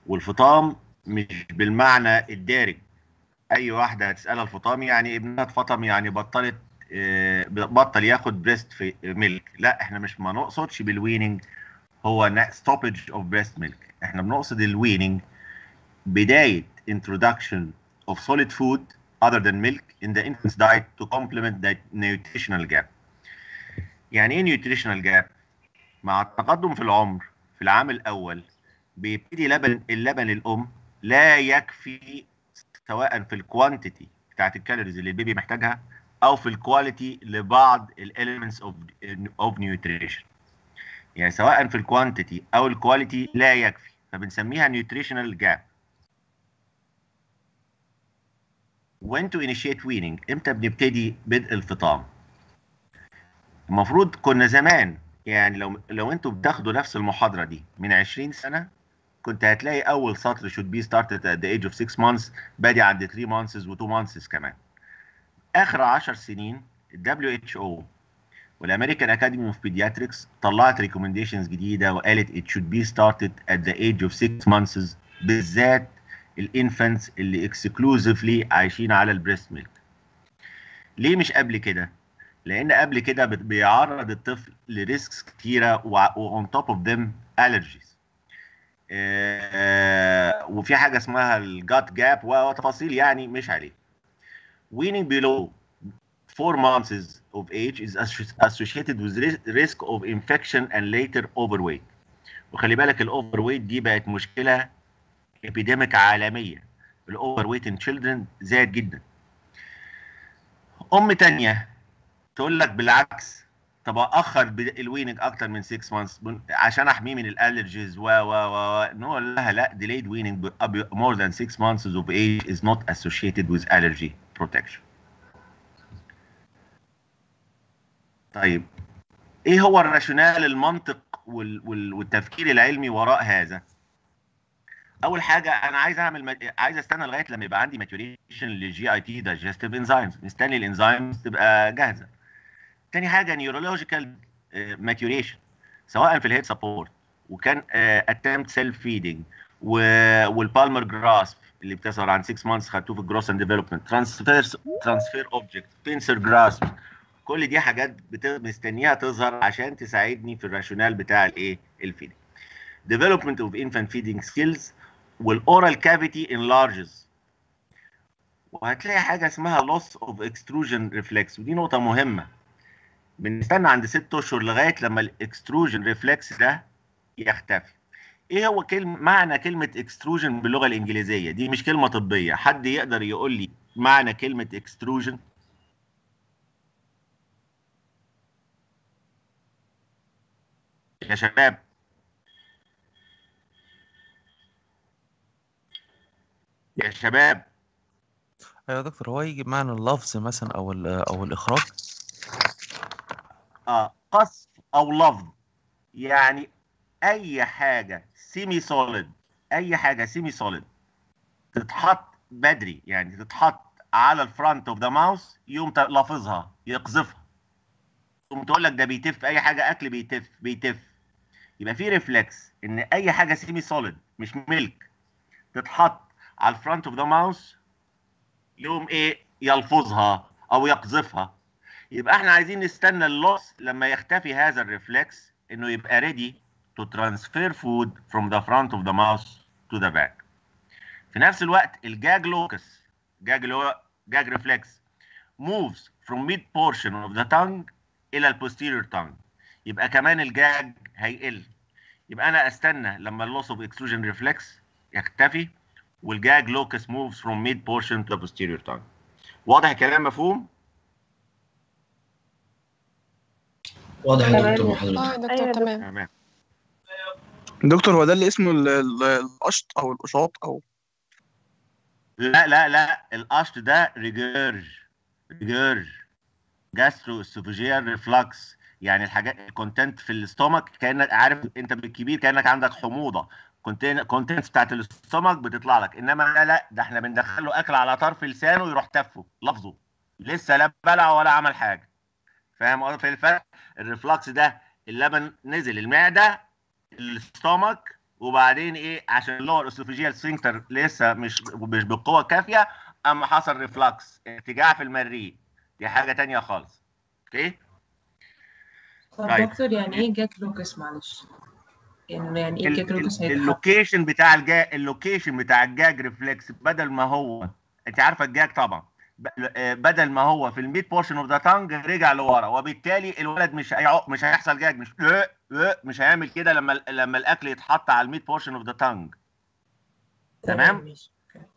والفطام مش بالمعنى الدارج اي واحده هتسالها الفطام يعني ابنها اتفطم يعني بطلت آه، بطل ياخد بريست في ميلك لا احنا مش ما نقصدش بالويننج هو ستوبج اوف بريست ميلك احنا بنقصد الويننج بدايه introduction of solid food other than milk in the infant's diet to complement the nutritional gap. يعني ايه nutritional gap؟ مع التقدم في العمر في العام الاول بيبتدي لبن اللبن الام لا يكفي سواء في الكوانتيتي بتاعت الكالوريز اللي البيبي محتاجها او في الكواليتي لبعض الاليمنتس اوف اوف نيوتريشن يعني سواء في الكوانتيتي او الكواليتي لا يكفي فبنسميها نيوتريشنال جاب when to initiate weaning امتى بنبتدي بدء الفطام المفروض كنا زمان يعني لو لو انتوا بتاخدوا نفس المحاضره دي من 20 سنه كنت هتلاقي اول سطر should be started at the age of 6 months بادي عند 3 months و 2 months كمان اخر 10 سنين ال WHO والامريكان اكاديمي اوف بيدياتريكس طلعت ريكومنديشنز جديده وقالت it should be started at the age of 6 months بالذات الانفانتس اللي اكسكلوزيفلي عايشين على البريست ميلك ليه مش قبل كده لان قبل كده بيعرض الطفل لريسكس كتيره وأون توب اوف ذيم الرجيز وفي حاجه اسمها الجات جاب وتفاصيل يعني مش عليه weaning below 4 months of age is associated with risk of infection and later overweight وخلي بالك الاوفر ويت دي بقت مشكله ابيديميك عالميه الاوفر ويت ان تشيلدرن زاد جدا ام تانية تقول لك بالعكس طب اخر الويننج اكتر من 6 مانثس عشان احميه من الالرجيز و و و نقول لها لا delayed weaning more than 6 months of age is not associated with allergy protection طيب ايه هو الراشونال المنطق وال وال والتفكير العلمي وراء هذا اول حاجه انا عايز اعمل مد... عايز استنى لغايه لما يبقى عندي ماتوريشن للجي اي تي دايجستيف انزيمز مستني الانزيمز تبقى جاهزه تاني حاجه نيورولوجيكال ماتوريشن سواء في الهيد سبورت وكان اتمت سيلف فيدنج والبالمر جراسب اللي بتظهر عن 6 مانثس خدتوه في الجروس اند ديفلوبمنت ترانسفير ترانسفير اوبجكت بينسر جراسب كل دي حاجات بت... مستنيها تظهر عشان تساعدني في الراشونال بتاع الايه الفيدنج development of infant feeding skills والاورال كافيتي enlarges وهتلاقي حاجه اسمها loss of extrusion reflex ودي نقطه مهمه بنستنى عند ست اشهر لغايه لما الاكستروجن ريفلكس ده يختفي ايه هو كلمه معنى كلمه اكستروجن باللغه الانجليزيه دي مش كلمه طبيه حد يقدر يقول لي معنى كلمه اكستروجن يا شباب يا شباب ايوه يا دكتور هو يجي بمعنى اللفظ مثلا او او الاخراج اه قصف او لفظ يعني اي حاجه سيمي سوليد اي حاجه سيمي سوليد تتحط بدري يعني تتحط على الفرونت اوف ذا ماوس يقوم لافظها يقذفها تقوم تقول لك ده بيتف اي حاجه اكل بيتف بيتف يبقى في ريفلكس ان اي حاجه سيمي سوليد مش ميلك تتحط على الفرونت اوف ذا ماوس يقوم ايه يلفظها او يقذفها يبقى احنا عايزين نستنى اللوس لما يختفي هذا الريفلكس انه يبقى ready to transfer food from the front of the mouth to the back في نفس الوقت الجاج لوكس جاج اللي هو جاج ريفلكس moves from mid portion of the tongue الى البوستيريور tongue يبقى كمان الجاج هيقل يبقى انا استنى لما اللوس اوف اكستروجن ريفلكس يختفي والجاج لوكس moves from mid portion to the posterior tongue واضح الكلام مفهوم؟ واضح يا دكتور اه حضرتك دكتور أيوة تمام تمام دكتور هو ده اللي اسمه ال- ال- القشط او القشاط او لا لا لا القشط ده ريجيرج ريجيرج جاسترو اسوفيجيال ريفلكس يعني الحاجات الكونتنت في الاستومك كانك عارف انت بالكبير كانك عندك حموضه كونتنتس بتاعت الاستومك بتطلع لك انما لا لا ده احنا بندخله اكل على طرف لسانه يروح تفه لفظه لسه لا بلع ولا عمل حاجه فاهم قصدي في الفرق الريفلكس ده اللبن نزل المعده الاستومك وبعدين ايه عشان اللور اسوفيجيال سفنكتر لسه مش مش بالقوه الكافيه اما حصل ريفلكس ارتجاع في المريء دي حاجه تانية خالص اوكي طب طيب. دكتور يعني ايه جاك لوكس معلش يعني يعني ايه ال- جاك لوكس ال- هيتحط اللوكيشن بتاع الجاج اللوكيشن بتاع الجاج ريفلكس بدل ما هو انت عارفه الجاج طبعا ب- آه، بدل ما هو في الميد بورشن اوف ذا تانج رجع لورا وبالتالي الولد مش هيعق مش هيحصل جاج مش آه، آه، مش هيعمل كده لما ال- لما الاكل يتحط على الميد بورشن اوف ذا تانج تمام؟ ماشي أوكي.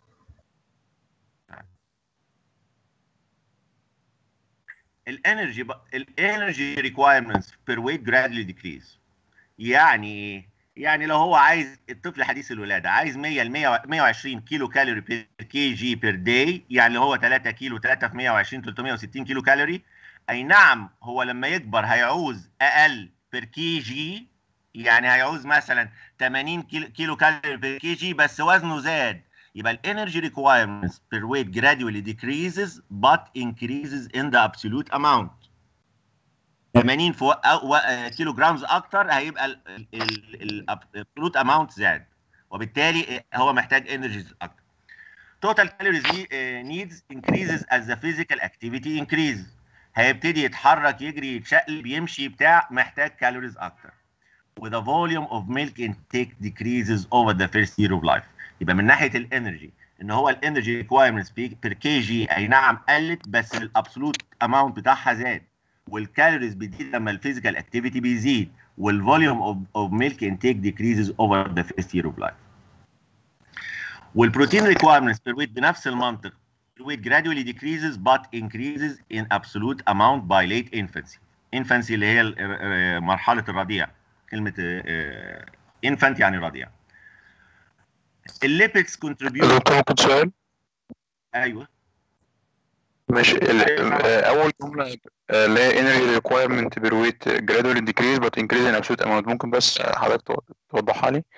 الانرجي الانرجي ريكوايرمنتس بير ويت جرادلي ديكريز يعني ايه؟ يعني لو هو عايز الطفل حديث الولاده عايز 100 ل 100 120 كيلو كالوري بير كي جي بير داي يعني هو 3 كيلو 3 في 120 360 كيلو كالوري اي نعم هو لما يكبر هيعوز اقل بير كي جي يعني هيعوز مثلا 80 كيلو, كيلو كالوري بير كي جي بس وزنه زاد يبقى الانرجي requirements per weight gradually decreases but increases in the absolute amount 80 فوق أو و- كيلو جرامز اكتر هيبقى الابسولوت اماونت زاد وبالتالي هو محتاج انرجيز اكتر total calories ne- آه، needs increases as the physical activity increase هيبتدي يتحرك يجري يتشقلب يمشي بتاع محتاج كالوريز اكتر with the volume of milk intake decreases over the first year of life يبقى من ناحيه الانرجي ان هو الانرجي ريكوايرمنتس بير كي جي اي نعم قلت بس الابسولوت اماونت بتاعها زاد والكالوريز بتزيد لما الفيزيكال اكتيفيتي بيزيد والفوليوم اوف اوف ميلك انتيك decreases over the first year of life والبروتين ريكوايرمنتس بير ويت بنفس المنطق weight gradually decreases but increases in absolute amount by late infancy infancy اللي هي ال- آه، مرحله الرضيع كلمه infant يعني رضيع الليبكس كونتريبيوت دكتور ممكن سؤال ايوه ماشي ال- آه، اول جمله آه، اللي هي energy requirement per weight gradually decrease but increase in absolute amount ممكن بس آه، حضرتك تو- توضحها لي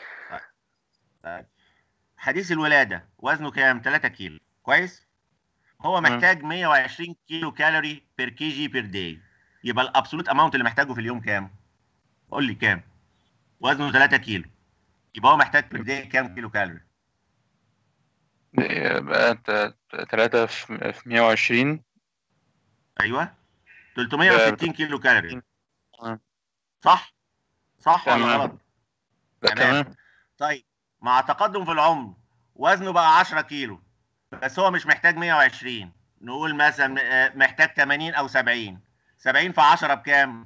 حديث الولاده وزنه كام 3 كيلو كويس هو مم. محتاج 120 كيلو كالوري بير كي جي بير داي يبقى الابسولوت اماونت اللي محتاجه في اليوم كام قول لي كام وزنه 3 كيلو يبقى هو محتاج بير داي كام كيلو كالوري بقى 3 في في 120 ايوه 360 كيلو كالوري تمام. صح صح ولا تمام. غلط لا تمام. تمام طيب مع تقدم في العمر وزنه بقى 10 كيلو بس هو مش محتاج 120 نقول مثلا آه، محتاج 80 او 70 70 في 10 بكام؟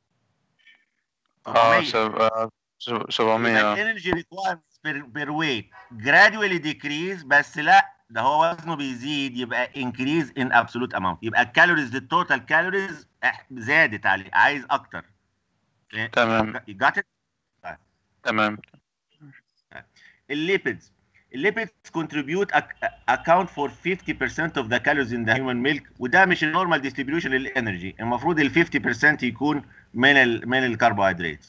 اه 700. سب- آه، سب- 700 آه. الانرجي ريكوايرمنتس بير ويت جرادوالي ديكريز بس لا ده هو وزنه بيزيد يبقى انكريز ان ابسولوت اماونت يبقى الكالوريز التوتال كالوريز زادت عليه عايز اكتر تمام جات تمام الليبيدز الليبيدز contribute ac- account for 50% of the calories in the human milk وده مش النورمال ديستريبيوشن للانرجي المفروض ال 50% يكون من ال من الكربوهيدرات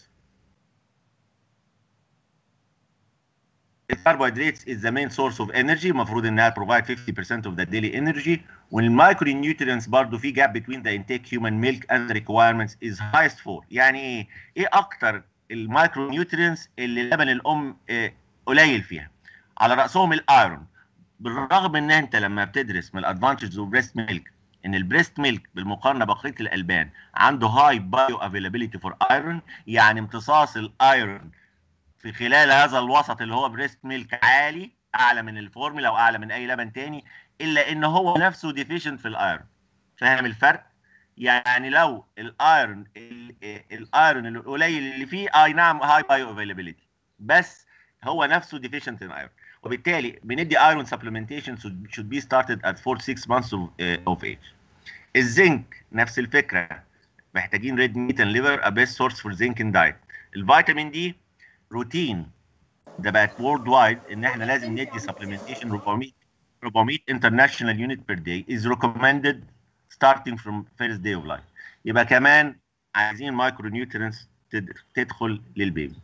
الكربوهيدرات is the main source of energy المفروض انها provide 50% of the daily energy والمايكرو نيوترينز برضه في gap between the intake human milk and the requirements is highest for يعني ايه؟ ايه اكتر المايكرو نيوترينز اللي لبن الام آه، قليل فيها على راسهم الايرون بالرغم ان انت لما بتدرس من الادفانتجز اوف بريست ميلك ان البريست ميلك بالمقارنه بقيه الالبان عنده هاي بايو افيلابيلتي فور ايرون يعني امتصاص الايرون في خلال هذا الوسط اللي هو بريست ميلك عالي اعلى من الفورمولا او اعلى من اي لبن تاني الا ان هو نفسه ديفيشنت في الايرون فاهم الفرق يعني لو الايرون ال- الايرون القليل اللي فيه اي نعم هاي بايو افيلابيلتي بس هو نفسه deficient in iron وبالتالي بندي iron supplementation should, should be started at 4 6 months of, uh, of age. الزنك نفس الفكره محتاجين ريد ميت اند ليفر a best source for zinc in diet. الفيتامين دي روتين ده بقت وورلد وايد ان احنا لازم ندي supplementation 400 400 international unit per day is recommended starting from first day of life. يبقى كمان عايزين مايكرو نيوترينز تدخل للبيبي.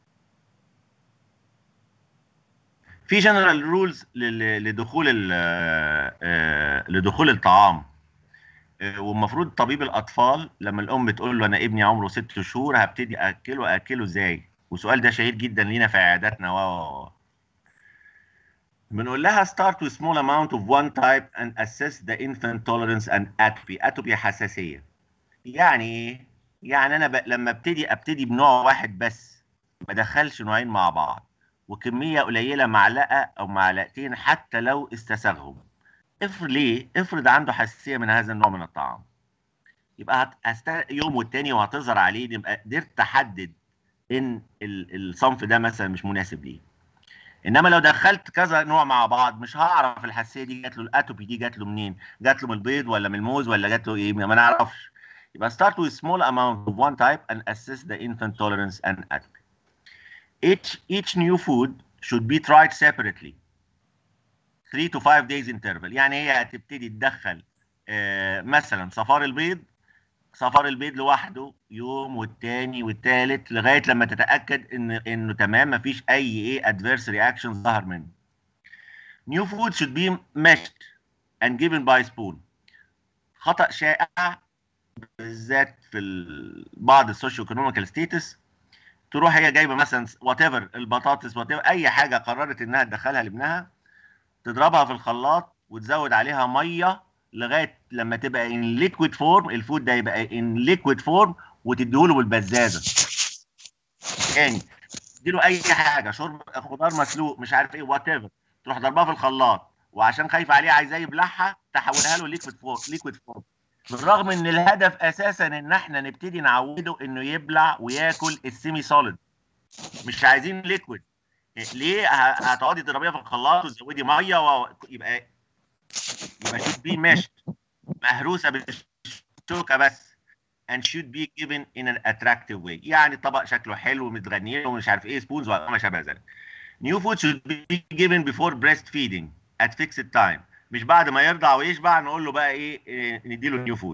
في جنرال رولز لدخول ال- آه، لدخول الطعام آه، والمفروض طبيب الاطفال لما الام تقول له انا ابني عمره ست شهور هبتدي اكله اكله ازاي والسؤال ده شهير جدا لينا في عياداتنا و و- و. بنقول لها start with small amount of one type and assess the infant tolerance and atopy atopy حساسية يعني ايه يعني انا ب... لما ابتدي ابتدي بنوع واحد بس ما ادخلش نوعين مع بعض وكمية قليلة معلقة او معلقتين حتى لو استساغهم افرض ليه افرض عنده حساسية من هذا النوع من الطعام يبقى هت... هست... يوم والتاني وهتظهر عليه يبقى قدرت احدد ان ال- الصنف ده مثلا مش مناسب ليه انما لو دخلت كذا نوع مع بعض مش هعرف الحساسيه دي جات له الاتوبي دي جات له منين جات له من البيض ولا من الموز ولا جات له ايه ما نعرفش يبقى start with small amount of one type and assess the infant tolerance and atopy each each new food should be tried separately 3 to 5 days interval يعني هي هتبتدي تدخل آه، مثلا صفار البيض صفار البيض لوحده يوم والتاني والتالت لغايه لما تتاكد ان انه تمام مفيش اي ايه ادفيرس رياكشن ظهر منه. New food should be meshed and given by spoon. خطا شائع بالذات في ال- بعض السوشيو ايكونوميكال ستيتس تروح هي جايبه مثلا وات ايفر البطاطس وات اي حاجه قررت انها تدخلها لابنها تضربها في الخلاط وتزود عليها ميه لغايه لما تبقى ان ليكويد فورم الفود ده يبقى ان ليكويد فورم وتديهوله بالبزازه تاني تديله اي حاجه شرب خضار مسلوق مش عارف ايه وات ايفر تروح ضربها في الخلاط وعشان خايفه عليه عايزاه يبلعها تحولها له ليكويد فورم ليكويد فورم بالرغم ان الهدف اساسا ان احنا نبتدي نعوده انه يبلع وياكل السيمي سوليد مش عايزين ليكويد ليه ه- هتقعدي تضربيها في الخلاط وتزودي ميه ويبقى يبقى should be meshed مهروسه بالشوكه بس and should be given in an attractive way يعني طبق شكله حلو متغني ومش عارف ايه سبونز وما شابه ذلك new food should be given before breastfeeding at fixed time مش بعد ما يرضع ويشبع نقول له بقى ايه, إيه نديله نيو فود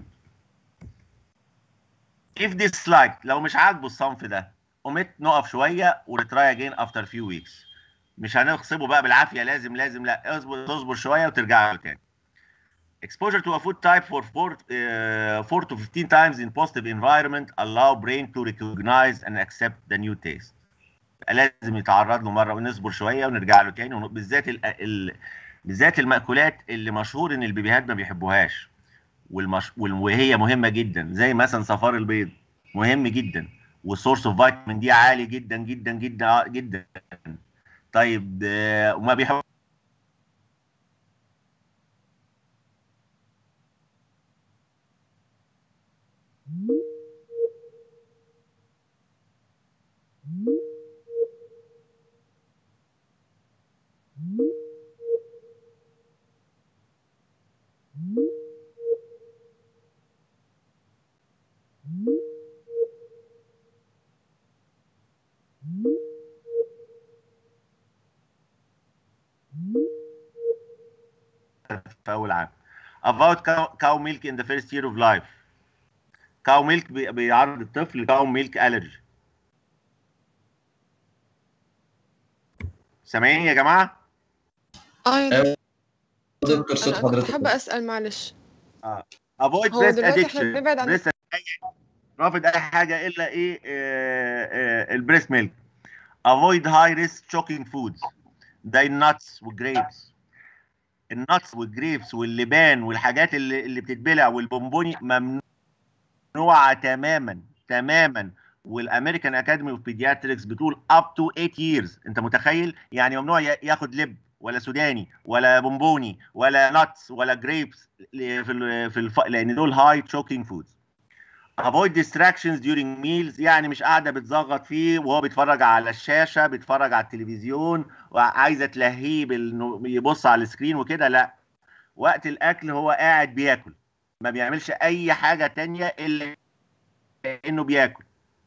if disliked لو مش عاجبه الصنف ده قمت نقف شويه ونتراي اجين افتر فيو ويكس مش هنغصبه بقى بالعافيه لازم لازم لا اصبر تصبر شويه وترجع له تاني Exposure to a food type for 4 uh, 4 to 15 times in positive environment allow brain to recognize and accept the new taste. لازم يتعرض له مره ونصبر شويه ونرجع له تاني ون- بالذات ال... ال... بالذات المأكولات اللي مشهور ان البيبيهات ما بيحبوهاش والمش... وال- وهي مهمه جدا زي مثلا صفار البيض مهم جدا والسورس اوف فيتامين دي عالي جدا جدا جدا جدا طيب آه، وما بيحب في اول عام avoid cow, cow milk in the first year of life cow milk بي- بيعرض الطفل cow milk allergy سامعين يا جماعه اه يا أيوة. دكتور دكتور صوت انا كنت حضرتك حابه اسال معلش avoid هو breast دلوقتي addiction احنا بنبعد عن breast رافض اي حاجه الا ايه البريست ميلك avoid high risk shocking foods زي النتس والجريبس النتس والجريبس واللبان والحاجات اللي اللي بتتبلع والبونبوني ممنوعه تماما تماما والامريكان اكاديمي اوف بيدياتريكس بتقول اب تو 8 years انت متخيل يعني ممنوع يا- ياخد لب ولا سوداني ولا بونبوني ولا نتس ولا جريبس في ال في الف... لان دول هاي تشوكينج فودز avoid distractions during meals يعني مش قاعده بتزغط فيه وهو بيتفرج على الشاشه بيتفرج على التلفزيون وعايزه تلهيه بانه يبص على السكرين وكده لا وقت الاكل هو قاعد بياكل ما بيعملش اي حاجه تانية الا انه بياكل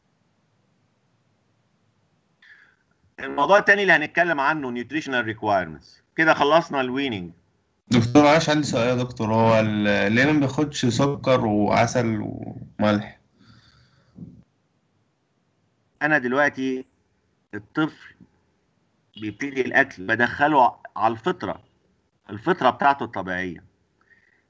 الموضوع التاني اللي هنتكلم عنه nutritional requirements كده خلصنا الويننج دكتور معلش عندي سؤال يا دكتور هو ال- ليه ما بياخدش سكر وعسل وملح انا دلوقتي الطفل بيبتدي الاكل بدخله على الفطره الفطره بتاعته الطبيعيه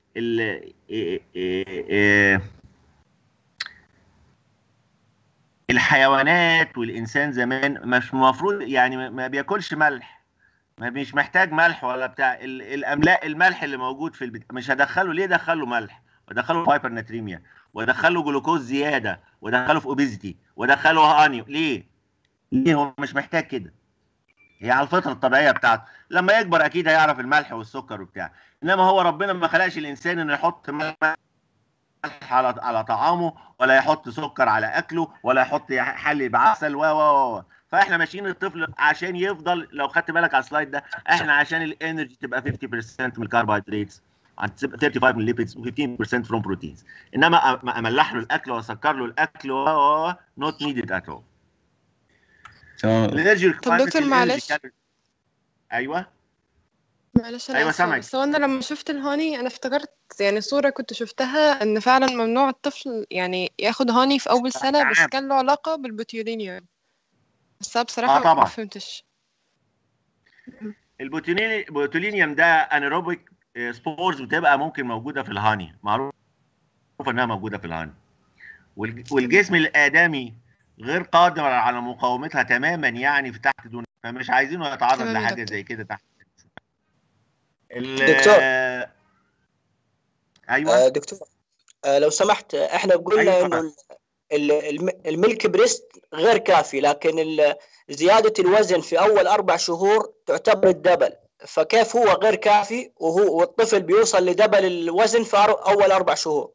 ال إيه- إيه- إيه- الحيوانات والانسان زمان مش المفروض يعني ما- ما بياكلش ملح ما مش محتاج ملح ولا بتاع ال- الاملاء الملح اللي موجود في البت... مش هدخله ليه دخله ملح ودخله فايبر ناتريميا ودخله جلوكوز زياده ودخله في اوبيزيتي ودخله هاني ليه ليه هو مش محتاج كده هي على الفطره الطبيعيه بتاعته لما يكبر اكيد هيعرف الملح والسكر وبتاع انما هو ربنا ما خلقش الانسان انه يحط ملح على على طعامه ولا يحط سكر على اكله ولا يحط يحلي بعسل و و و فاحنا ماشيين الطفل عشان يفضل لو خدت بالك على السلايد ده احنا عشان الانرجي تبقى 50% من الكربوهيدرات 35 من الليبيدز و15% فروم بروتينز انما أ- املح له الاكل واسكر له الاكل و نوت نيدد ات اول تمام الانرجي طب دكتور معلش ايوه معلش انا أيوة اسفه سامعك. بس هو انا لما شفت الهاني انا افتكرت يعني صورة كنت شفتها ان فعلا ممنوع الطفل يعني ياخد هاني في اول سنة بس نعم. كان له علاقة بالبوتيولينيوم بس أنا بصراحة آه طبعا. ما فهمتش البوتوليني- البوتولينيوم ده انيروبيك سبورز بتبقى ممكن موجوده في الهاني معروف انها موجوده في الهاني والج- والجسم الادمي غير قادر على مقاومتها تماما يعني في تحت دون فمش عايزينه يتعرض تمام يا لحاجه دكتور. زي كده تحت ال- دكتور. ايوه آه، دكتور آه، لو سمحت آه، احنا قلنا أيوة انه ال- ال- الم- الميلك بريست غير كافي لكن ال- زيادة الوزن في اول اربع شهور تعتبر الدبل فكيف هو غير كافي وهو والطفل بيوصل لدبل الوزن في أر- اول اربع شهور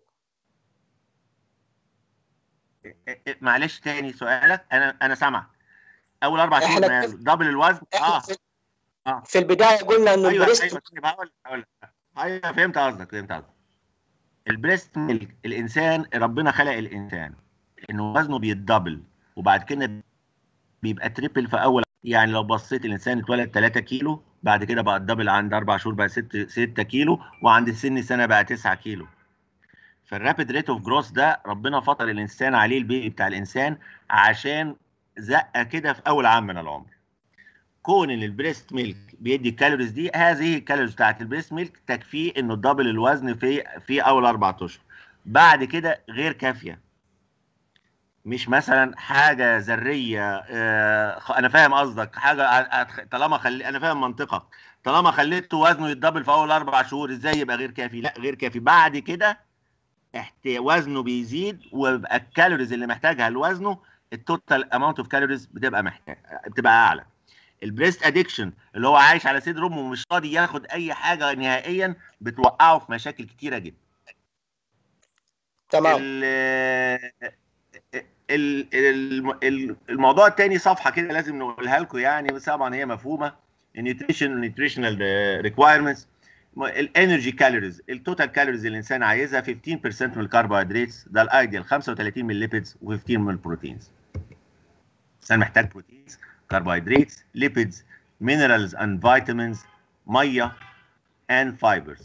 معلش تاني سؤالك انا انا سامعك اول اربع شهور إحنا ما كيف- دبل الوزن احنا اه في, آه. في البداية قلنا انه ايوه البريست ايوه طيب هقول هقول ايوه فهمت قصدك فهمت قصدك البريست ميلك الانسان ربنا خلق الانسان انه وزنه بيتدبل وبعد كده بيبقى تريبل في اول يعني لو بصيت الانسان اتولد 3 كيلو بعد كده بقى الدبل عند اربع شهور بقى 6 6 كيلو وعند سن سنه بقى 9 كيلو فالرابid ريت اوف جروث ده ربنا فطر الانسان عليه البيبي بتاع الانسان عشان زقه كده في اول عام من العمر كون ان البريست ميلك بيدي الكالوريز دي هذه الكالوريز بتاعت البريست ميلك تكفيه انه دبل الوزن في في اول اربع اشهر بعد كده غير كافيه مش مثلا حاجه ذريه آه خ- انا فاهم قصدك حاجه ع- ع- طالما خلي انا فاهم منطقك طالما خليته وزنه يتدبل في اول اربع شهور ازاي يبقى غير كافي لا غير كافي بعد كده احت... وزنه بيزيد ويبقى الكالوريز اللي محتاجها لوزنه التوتال اماونت اوف كالوريز بتبقى محتاج بتبقى اعلى البريست ادكشن اللي هو عايش على صدر امه ومش راضي ياخد اي حاجه نهائيا بتوقعه في مشاكل كتيره جدا تمام ال ال- ال- ال- الموضوع التاني صفحه كده لازم نقولها لكم يعني بس طبعا هي مفهومه النيوتريشن نيوتريشنال ريكوايرمنتس الانرجي كالوريز التوتال كالوريز اللي الانسان عايزها 15% من الكربوهيدرات ده الايديال 35 من الليبيدز و15 من البروتينز الانسان محتاج بروتينز كربوهيدرات ليبيدز مينرالز اند فيتامينز ميه and fibers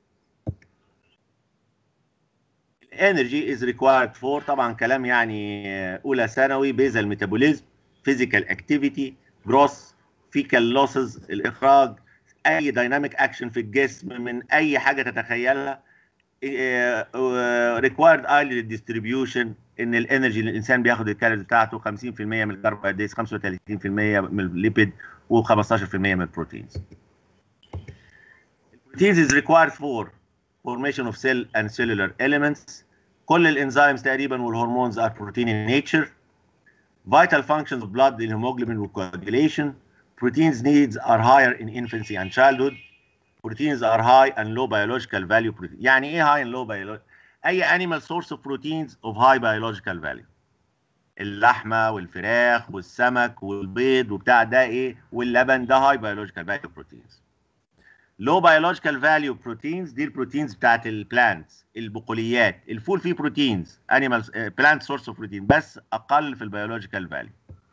energy is required for طبعا كلام يعني آه، اولى ثانوي بيزل ميتابوليزم physical activity growth fecal losses الاخراج اي دايناميك اكشن في الجسم من اي حاجه تتخيلها آه، آه، required oil distribution ان الانرجي اللي الانسان بياخد الكالوريز بتاعته 50% من الكربوهيدرات 35% من الليبيد و15% من البروتينز البروتينز is required for formation of cell and cellular elements كل الانزيمز تقريبا والهرمونز are protein in nature vital functions of blood الهيموجلوبين والcoagulation proteins needs are higher in infancy and childhood proteins are high and low biological value protein يعني ايه high and low biological اي animal source of proteins of high biological value اللحمه والفراخ والسمك والبيض وبتاع ده ايه واللبن ده high biological value proteins لو بيولوجيكال فاليو بروتينز دي البروتينز بتاعت البلانتس البقوليات الفول فيه بروتينز انيمالز بلانت سورس اوف بروتين بس اقل في البيولوجيكال فاليو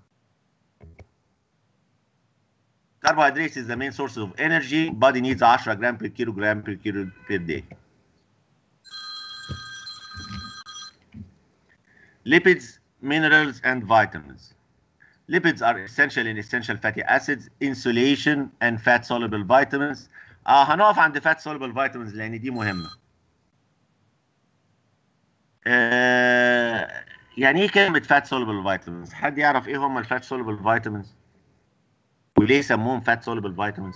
carbohydrates is the main source of energy body needs 10 جرام per kilogram per kilo per day lipids minerals and vitamins lipids are essential in essential fatty acids insulation and fat soluble vitamins اه هنقف عند fat soluble vitamins لان دي مهمه آه يعني ايه كلمه فات سوليبل فيتامينز حد يعرف ايه هم الفات سوليبل فيتامينز وليه سموهم فات سوليبل فيتامينز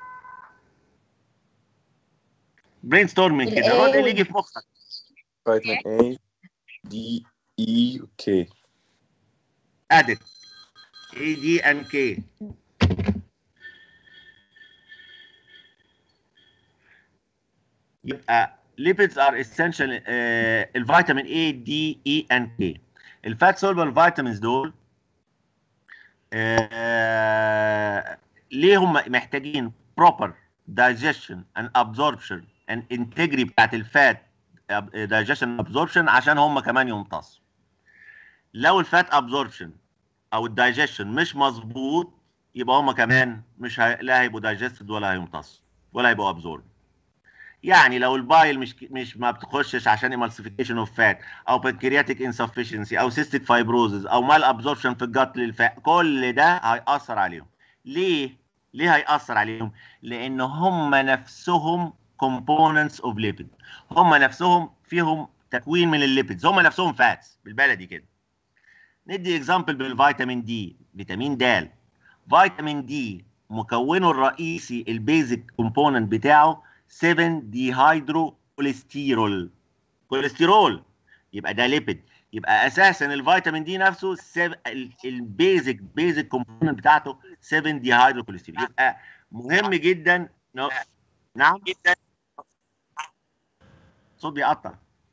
برين ستورمينج كده ال رد A اللي يجي في مخك فيتامين A D E K ادت اي دي ان كي يبقى lipids are essential آه الفيتامين A D E and K الفات سولبل فيتامينز دول آه ليه هم محتاجين proper digestion and absorption and integrity بتاعت الفات digestion and absorption عشان هم كمان يمتصوا لو الفات absorption او الدايجيشن مش مظبوط يبقى هم كمان مش هي... لا هيبقوا دايجستد ولا هيمتصوا ولا هيبقوا ابزورب يعني لو البايل مش مش ما بتخشش عشان ايمالسيفيكيشن اوف فات او بنكرياتيك انسفشنسي او سيستيك فايبروزز او مال ابزوربشن في الجت للفات كل ده هيأثر عليهم ليه ليه هيأثر عليهم لان هم نفسهم components اوف ليبيد هم نفسهم فيهم تكوين من الليبيدز هم نفسهم فاتس بالبلدي كده ندي اكزامبل بالفيتامين دي فيتامين د فيتامين دي مكونه الرئيسي البيزك كومبوننت بتاعه 7 ديهايدرو كوليسترول كوليسترول يبقى ده ليبيد يبقى اساسا الفيتامين دي نفسه السب- ال- البيزك بيزك كومبوننت بتاعته 7 ديهايدرو كوليسترول يبقى مهم جدا نو- نعم جدا صوت بيقطع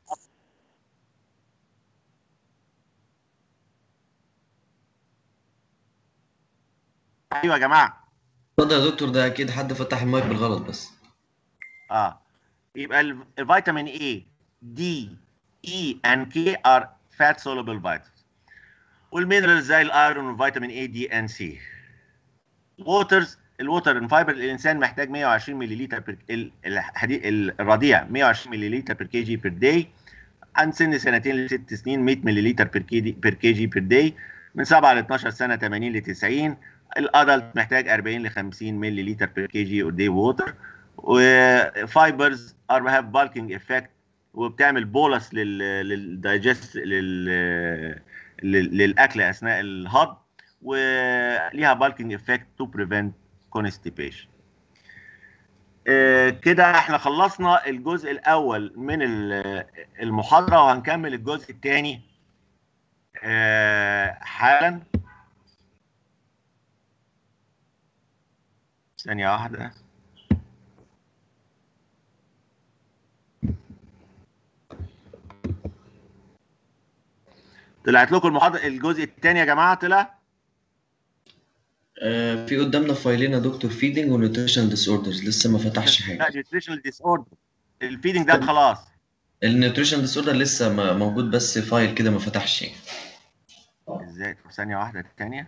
ايوه يا جماعه اتفضل يا دكتور ده اكيد حد فتح المايك بالغلط بس اه يبقى ال- الفيتامين A D E and K are fat soluble vitamins والمينرالز زي الايرون والفيتامين A D and C ووترز الووتر ان فايبر الانسان محتاج 120 مللي بر ال- الحديد الرضيع 120 مللي بر كي جي بر داي عن سن سنتين لست سنين 100 مللي بر كي دي بر كي جي بر داي من 7 ل 12 سنه 80 ل 90 الادلت محتاج 40 ل 50 مللي بر كي جي داي ووتر وفايبرز ار هاف بالكينج افكت وبتعمل بولس لل للدايجست لل لل- للاكل اثناء الهضم وليها بالكينج افكت تو بريفنت كونستيبيشن كده احنا خلصنا الجزء الاول من ال- المحاضره وهنكمل الجزء الثاني حالا ثانيه واحده طلعت لكم المحاضره الجزء الثاني يا جماعه طلع آه في قدامنا فايلين يا دكتور فيدنج ونيوتريشن ديس اوردرز لسه ما فتحش لا حاجه نيوتريشنال ديس اوردر الفيدنج ده خلاص النيوتريشن ديس اوردر لسه ما موجود بس فايل كده ما فتحش يعني. ازاي طب ثانيه واحده الثانيه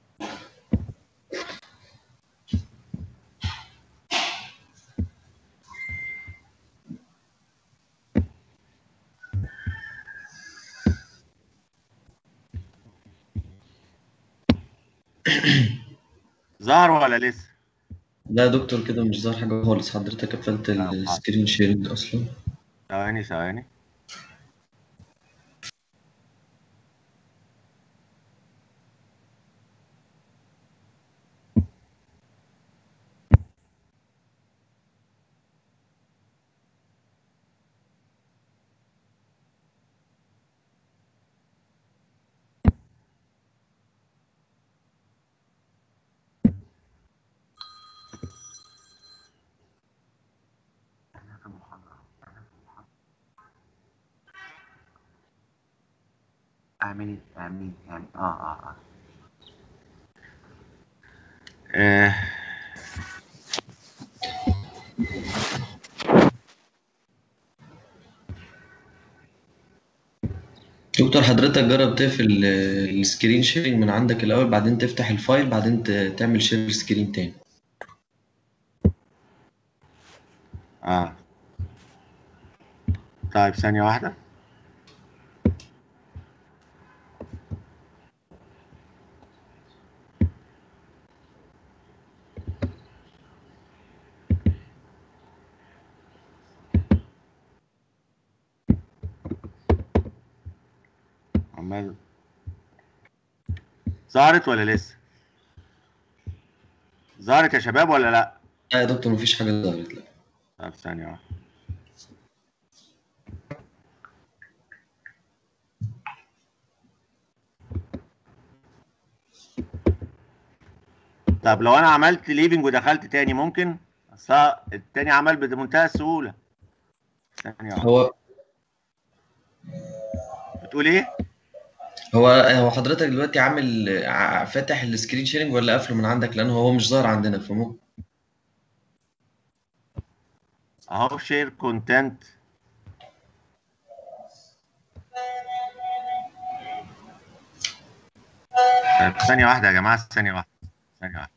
ظهر ولا لسه لا يا دكتور كده مش ظاهر حاجه خالص حضرتك قفلت لا، السكرين شيرنج اصلا ثواني ثواني اعملي اعملي يعني اه اه اه آه، دكتور حضرتك جرب تقفل آه، السكرين شيرنج من عندك الاول بعدين تفتح الفايل بعدين ت- تعمل شير سكرين تاني اه طيب ثانية واحدة عمال عمال ظهرت ولا لسه ظهرت يا شباب ولا لا لا يا دكتور مفيش حاجة ظهرت لا طب ثانية واحدة طب لو انا عملت ليفنج ودخلت تاني ممكن اصل التاني عمل بمنتهى السهولة ثانية واحدة هو بتقول ايه؟ هو هو حضرتك دلوقتي عامل ع- فاتح السكرين شيرنج ولا قافله من عندك لأنه هو مش ظاهر عندنا فممكن اهو شير كونتنت طيب ثانية واحدة يا جماعة ثانية واحدة ثانية واحدة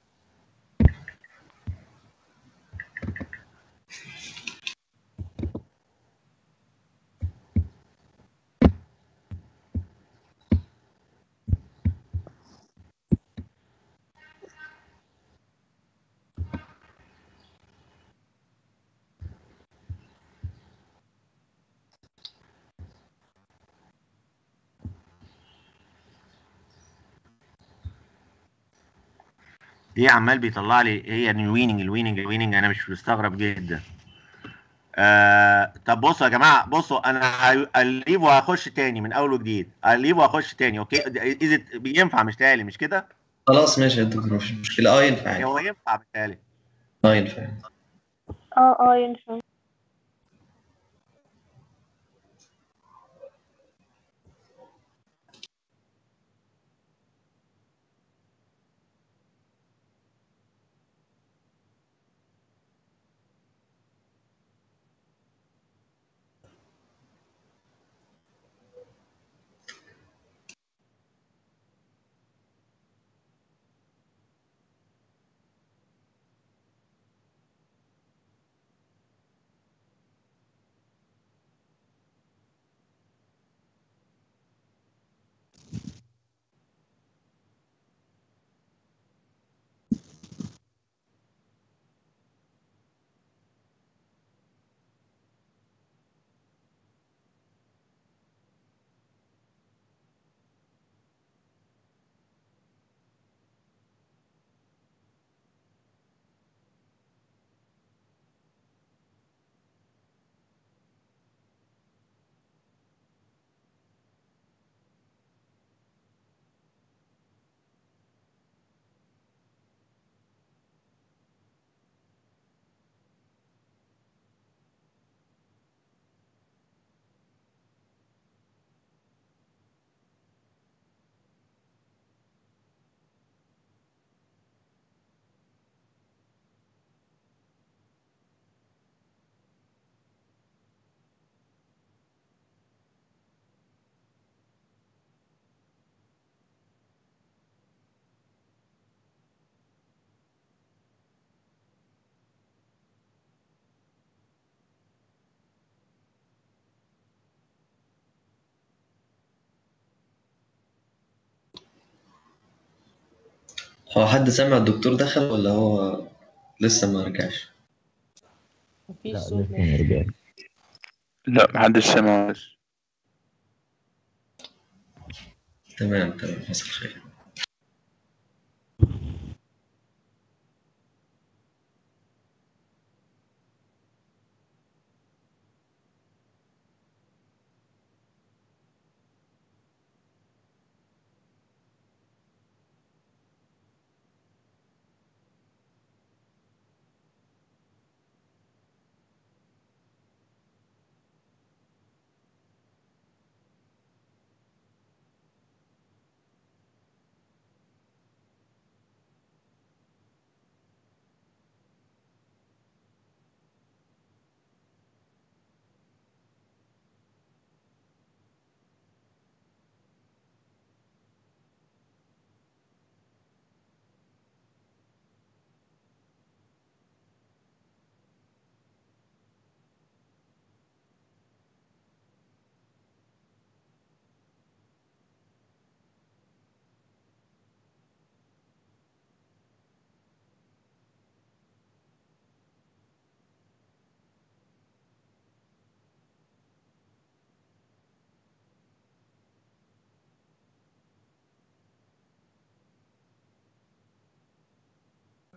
ليه عمال بيطلع لي هي الويننج الويننج الويننج انا مش مستغرب جدا آه طب بصوا يا جماعه بصوا انا اليف وهخش تاني من اول وجديد اليف وهخش تاني اوكي اذا بينفع مش تالي مش كده خلاص ماشي يا دكتور مفيش مشكلة اه ينفع عادي. هو ينفع بالتالي اه ينفع اه اه ينفع هو حد سمع الدكتور دخل ولا هو لسه ما رجعش؟ مفيش صوت لسه. لا محدش سمع بس تمام تمام حصل خير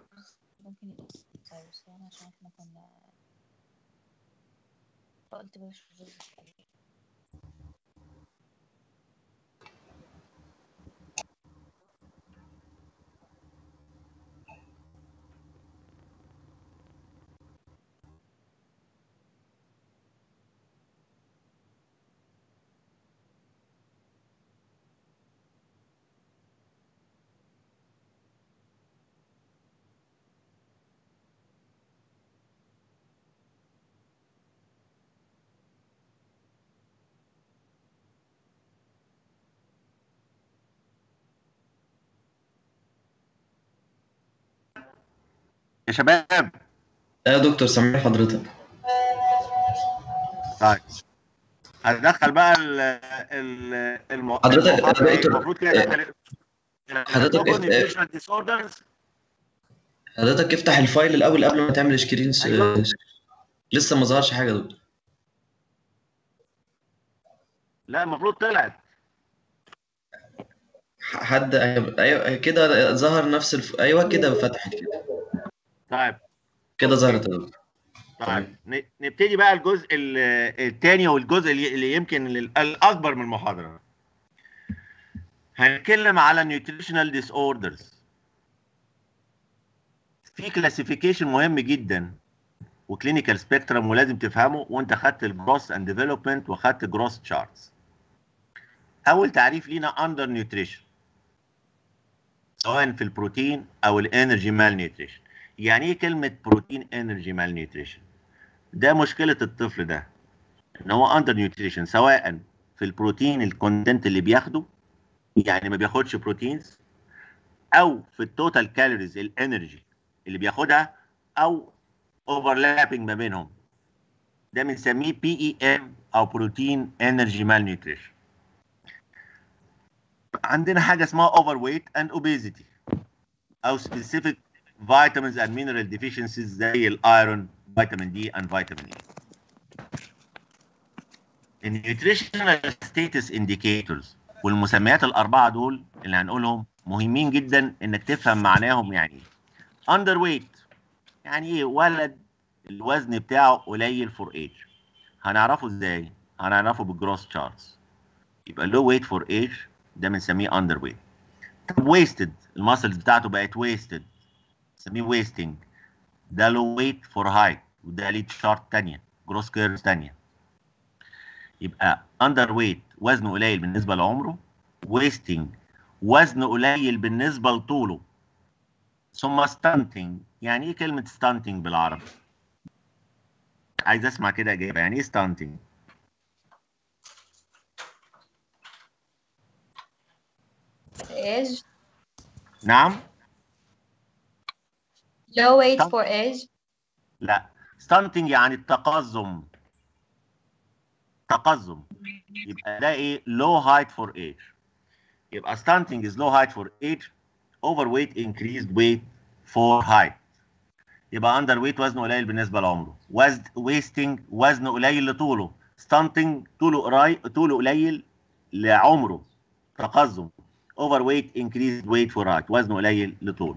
ممكن يبقى سايروس يعني عشان احنا كنا فقلت بلاش الرز الحقيقي. يا شباب ايوه يا دكتور سامع حضرتك طيب هندخل بقى ال ال الم- حضرتك- المحاضرة إيه؟ دكتور، المفروض كده إيه، ندخل حضرتك Global إيه- Nutritional Disorders حضرتك افتح الفايل الاول قبل ما تعمل سكرين س... أيوة. لسه ما ظهرش حاجه يا دكتور لا المفروض طلعت حد ايوه كده ظهر نفس الف... ايوه كده فتحت كده طيب كده ظهرت يا دكتور طيب ن- نبتدي بقى الجزء الثاني والجزء اللي اللي يمكن ال- الاكبر من المحاضره هنتكلم على نيوتريشنال ديس اوردرز في كلاسيفيكيشن مهم جدا وكلينيكال سبيكترم ولازم تفهمه وانت خدت الجروس اند ديفلوبمنت وخدت جروس تشارتس اول تعريف لينا اندر نيوتريشن سواء في البروتين او الانرجي مال نيوتريشن يعني ايه كلمه بروتين انرجي مال نيوتريشن ده مشكله الطفل ده ان هو اندر نيوتريشن سواء في البروتين الكونتنت اللي بياخده يعني ما بياخدش بروتينز او في التوتال كالوريز الانرجي اللي بياخدها او اوفرلابنج ما بينهم ده بنسميه بي اي ام او بروتين انرجي مال نيوتريشن عندنا حاجه اسمها اوفر ويت اند اوبيزيتي او سبيسيفيك فيتامينز اند مينرال ديفيشنسيز زي الايرون فيتامين دي اند فيتامين اي النيوتريشنال ستيتس انديكيتورز والمسميات الاربعه دول اللي هنقولهم مهمين جدا انك تفهم معناهم يعني ايه اندر ويت يعني ايه ولد الوزن بتاعه قليل فور ايج هنعرفه ازاي هنعرفه بالجروس تشارتس يبقى لو ويت فور ايج ده بنسميه اندر ويت طب ويستد الماسلز بتاعته بقت ويستد نسميه ويستنج ده لو ويت فور هايت وده ليه شارت تانية جروس كيرز تانية يبقى اندر ويت وزنه قليل بالنسبه لعمره ويستنج وزنه قليل بالنسبه لطوله ثم ستانتنج يعني ايه كلمه ستانتنج بالعربي عايز اسمع كده اجابه يعني ايه ستانتنج age نعم low weight Stunting. for age لا ستانتنج يعني التقزم تقزم يبقى ده ايه low height for age يبقى stunting is low height for age overweight increased weight for height يبقى اندر ويت وزنه قليل بالنسبه لعمره وزن ويستنج وزنه قليل لطوله ستانتنج طوله قريب طوله قليل لعمره تقزم اوفر ويت انكريزد ويت فور هايت وزنه قليل لطوله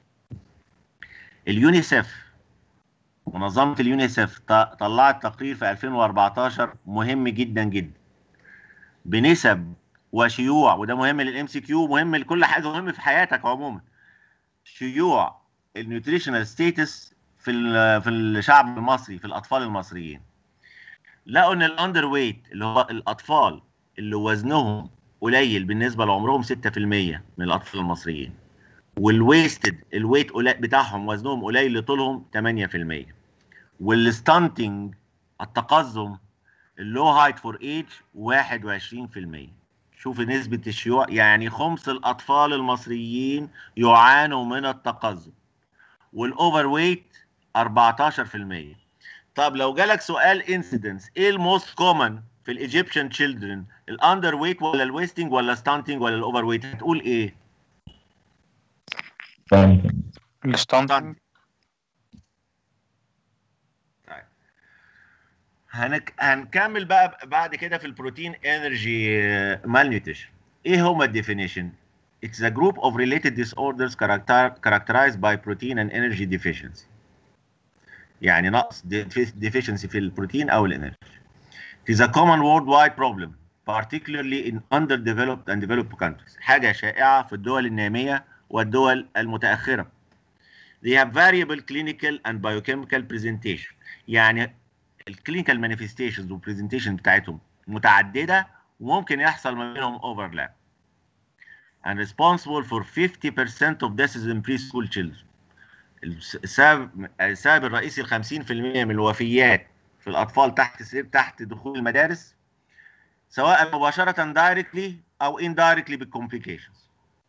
اليونيسف منظمه اليونيسف ط- طلعت تقرير في 2014 مهم جدا جدا بنسب وشيوع وده مهم للام سي كيو مهم لكل حاجه مهم في حياتك عموما شيوع النيوتريشنال ستيتس في ال- في الشعب المصري في الاطفال المصريين لقوا ان الاندر ويت اللي هو الاطفال اللي وزنهم قليل بالنسبه لعمرهم 6% من الاطفال المصريين والويستد الويت قليل بتاعهم وزنهم قليل لطولهم 8% والستانتنج التقزم اللو هايت فور ايج 21% شوف نسبة الشيوع يعني خمس الأطفال المصريين يعانوا من التقزم والأوفر ويت 14% طب لو جالك سؤال انسيدنس ايه الموست كومن في الايجيبشن تشيلدرن الاندر ويت ولا الويستنج ولا ستانتنج ولا الاوفر ويت هتقول ايه؟ الستانتنج هنك... هنكمل بقى بعد كده في البروتين انرجي مال نيوتريشن ايه هما الديفينيشن It's a group of related disorders character, characterized by protein and energy deficiency. يعني نقص deficiency في البروتين أو الانرجي. It is a common worldwide problem, particularly in underdeveloped and developed countries. حاجة شائعة في الدول النامية والدول المتأخرة. They have variable clinical and biochemical presentation. يعني الكلينيكال مانيفستيشنز والبرزنتيشن بتاعتهم متعددة وممكن يحصل ما بينهم overlap. and responsible for 50% of deaths in preschool children. السبب السبب الرئيسي ل 50% من الوفيات في الاطفال تحت سن تحت دخول المدارس سواء مباشره directly او indirectly بالcomplications.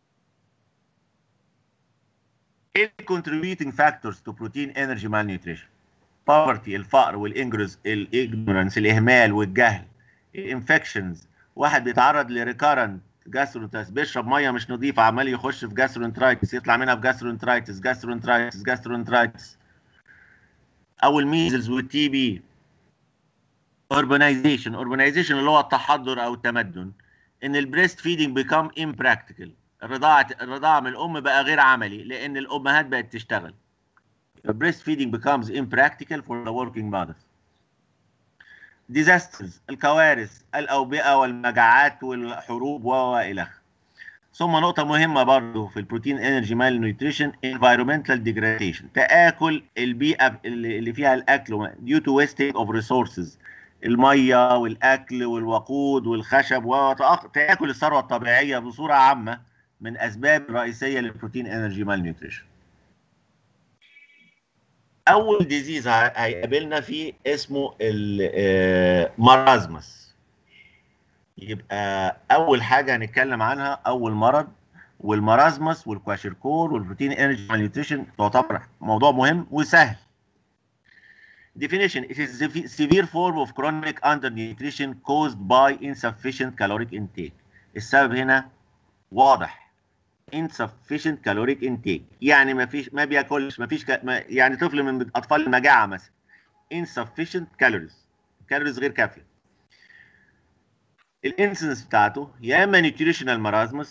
ايه contributing factors to protein energy malnutrition؟ poverty الفقر والانجرز الاجنورنس الاهمال والجهل الانفكشنز واحد بيتعرض لريكارنت جاسترونترايتس بيشرب ميه مش نظيفه عمال يخش في جاسترونترايتس يطلع منها بجاسترونترايتس جاسترونترايتس جاسترونترايتس او الميزلز والتي بي اوربانيزيشن اوربانيزيشن اللي هو التحضر او التمدن ان البريست فيدنج بيكام امبراكتيكال الرضاعه الرضاعه من الام بقى غير عملي لان الامهات بقت تشتغل The breastfeeding becomes impractical for the working mothers. disasters الكوارث الأوبئة والمجاعات والحروب والى آخره. ثم نقطة مهمة برضه في البروتين انرجي مال نيوتريشن environmental degradation تآكل البيئة اللي فيها الأكل due to wasting of resources المية والأكل والوقود والخشب وتآكل الثروة الطبيعية بصورة عامة من أسباب رئيسية للبروتين انرجي مال نيوتريشن. اول ديزيز هيقابلنا فيه اسمه المرازمس يبقى اول حاجه هنتكلم عنها اول مرض والمرازمس والكواشيركور والبروتين انرجي مالنيوتريشن تعتبر موضوع مهم وسهل Definition It is a severe form of chronic undernutrition caused by insufficient caloric intake. السبب هنا واضح insufficient caloric intake يعني ما فيش ما بياكلش ما فيش ما يعني طفل من اطفال المجاعه مثلا insufficient calories calories غير كافيه الانسنس بتاعته يا اما nutritional marasmus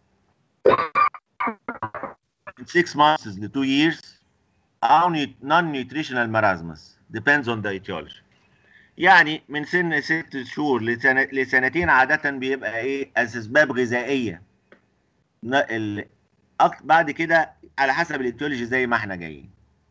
6 months ل 2 years او non-nutritional marasmus depends on the etiology يعني من سن ست شهور لسنة لسنتين عادة بيبقى ايه اسباب غذائية ال... بعد كده على حسب الايتيولوجي زي ما احنا جايين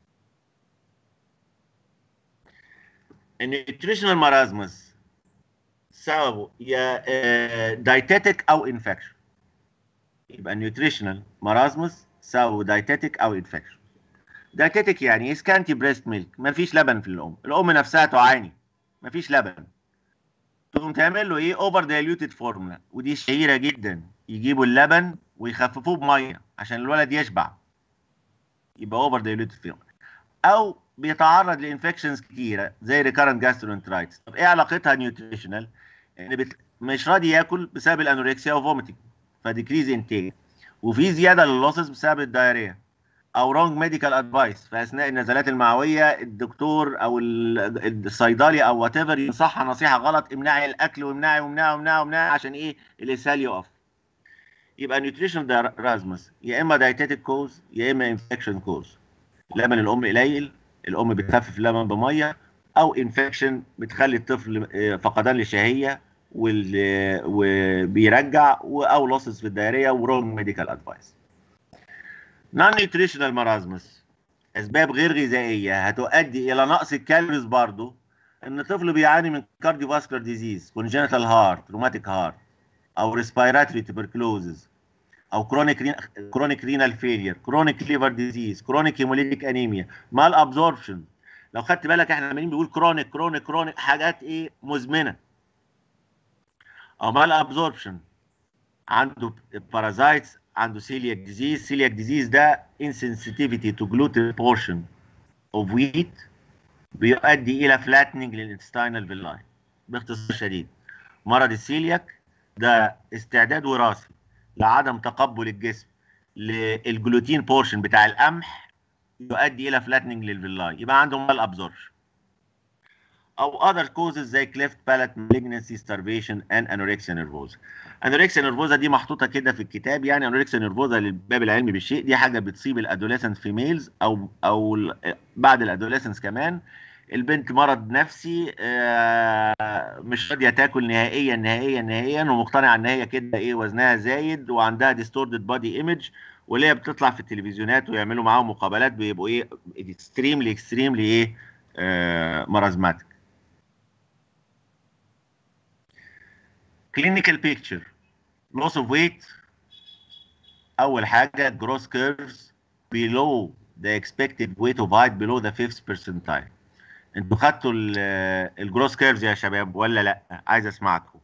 النيوتريشنال مارازمس سببه يا دايتيتك او انفكشن يبقى النيوتريشنال مارازمس سببه دايتيتك او انفكشن دايتيتك يعني ايه سكانتي بريست ميلك مفيش لبن في الام الام نفسها تعاني مفيش لبن تقوم تعمل له ايه اوفر دايليوتد فورمولا ودي شهيره جدا يجيبوا اللبن ويخففوه بميه عشان الولد يشبع يبقى اوفر دايليوتد فيهم او بيتعرض لانفكشنز كتيره زي ريكارنت جاسترونترايتس طب ايه علاقتها نيوتريشنال ان بت... مش راضي ياكل بسبب الانوركسيا وفوميتنج فديكريز انتيك وفي زياده لللوسز بسبب الدايريه او رونج ميديكال ادفايس في اثناء النزلات المعويه الدكتور او الصيدلي او وات ايفر ينصحها نصيحه غلط امنعي الاكل وامنعي وامنعي وامنعي وامنعي عشان ايه الاسهال يقف يبقى نيوتريشن رازمس يا اما دايتيتك كوز يا اما انفكشن كوز لبن الام قليل الام بتخفف اللبن بميه او انفكشن بتخلي الطفل فقدان للشهيه وبيرجع او لوسز في الدايريه ورونج ميديكال ادفايس نون نيوتريشنال مرازمس اسباب غير غذائيه هتؤدي الى نقص الكالوريز برضه ان الطفل بيعاني من كارديو فاسكولار ديزيز كونجنتال هارت روماتيك هارت او ريسبيراتوري تبركلوزز او كرونيك كرونيك رينال فيلير كرونيك ليفر ديزيز كرونيك هيموليتيك انيميا مال ابزوربشن لو خدت بالك احنا عمالين بنقول كرونيك كرونيك كرونيك حاجات ايه مزمنه او مال ابزوربشن عنده بارازايتس عنده سيلياك ديزيز سيلياك ديزيز ده insensitivity to gluten portion of wheat بيؤدي الى فلاتننج للانتستينال فيلاي باختصار شديد مرض السيلياك ده استعداد وراثي لعدم تقبل الجسم للجلوتين بورشن بتاع القمح يؤدي الى فلاتننج للفيلاي يبقى عنده مال ابزوربشن او other causes زي cleft palate malignancy starvation and anorexia nervosa anorexia nervosa دي محطوطه كده في الكتاب يعني anorexia nervosa للباب العلمي بالشيء دي حاجه بتصيب الادوليسنت فيميلز او او ال- بعد الادوليسنس كمان البنت مرض نفسي آه، مش راضيه تاكل نهائيا نهائيا نهائيا ومقتنعه ان هي كده ايه وزنها زايد وعندها ديستوردد بادي ايمج واللي هي بتطلع في التلفزيونات ويعملوا معاهم مقابلات بيبقوا ايه اكستريملي اكستريملي ايه آه مرازماتيك clinical picture loss of weight اول حاجه gross curves below the expected weight of height below the fifth percentile انتوا خدتوا الجروس كيرفز يا شباب ولا لا عايز اسمعكم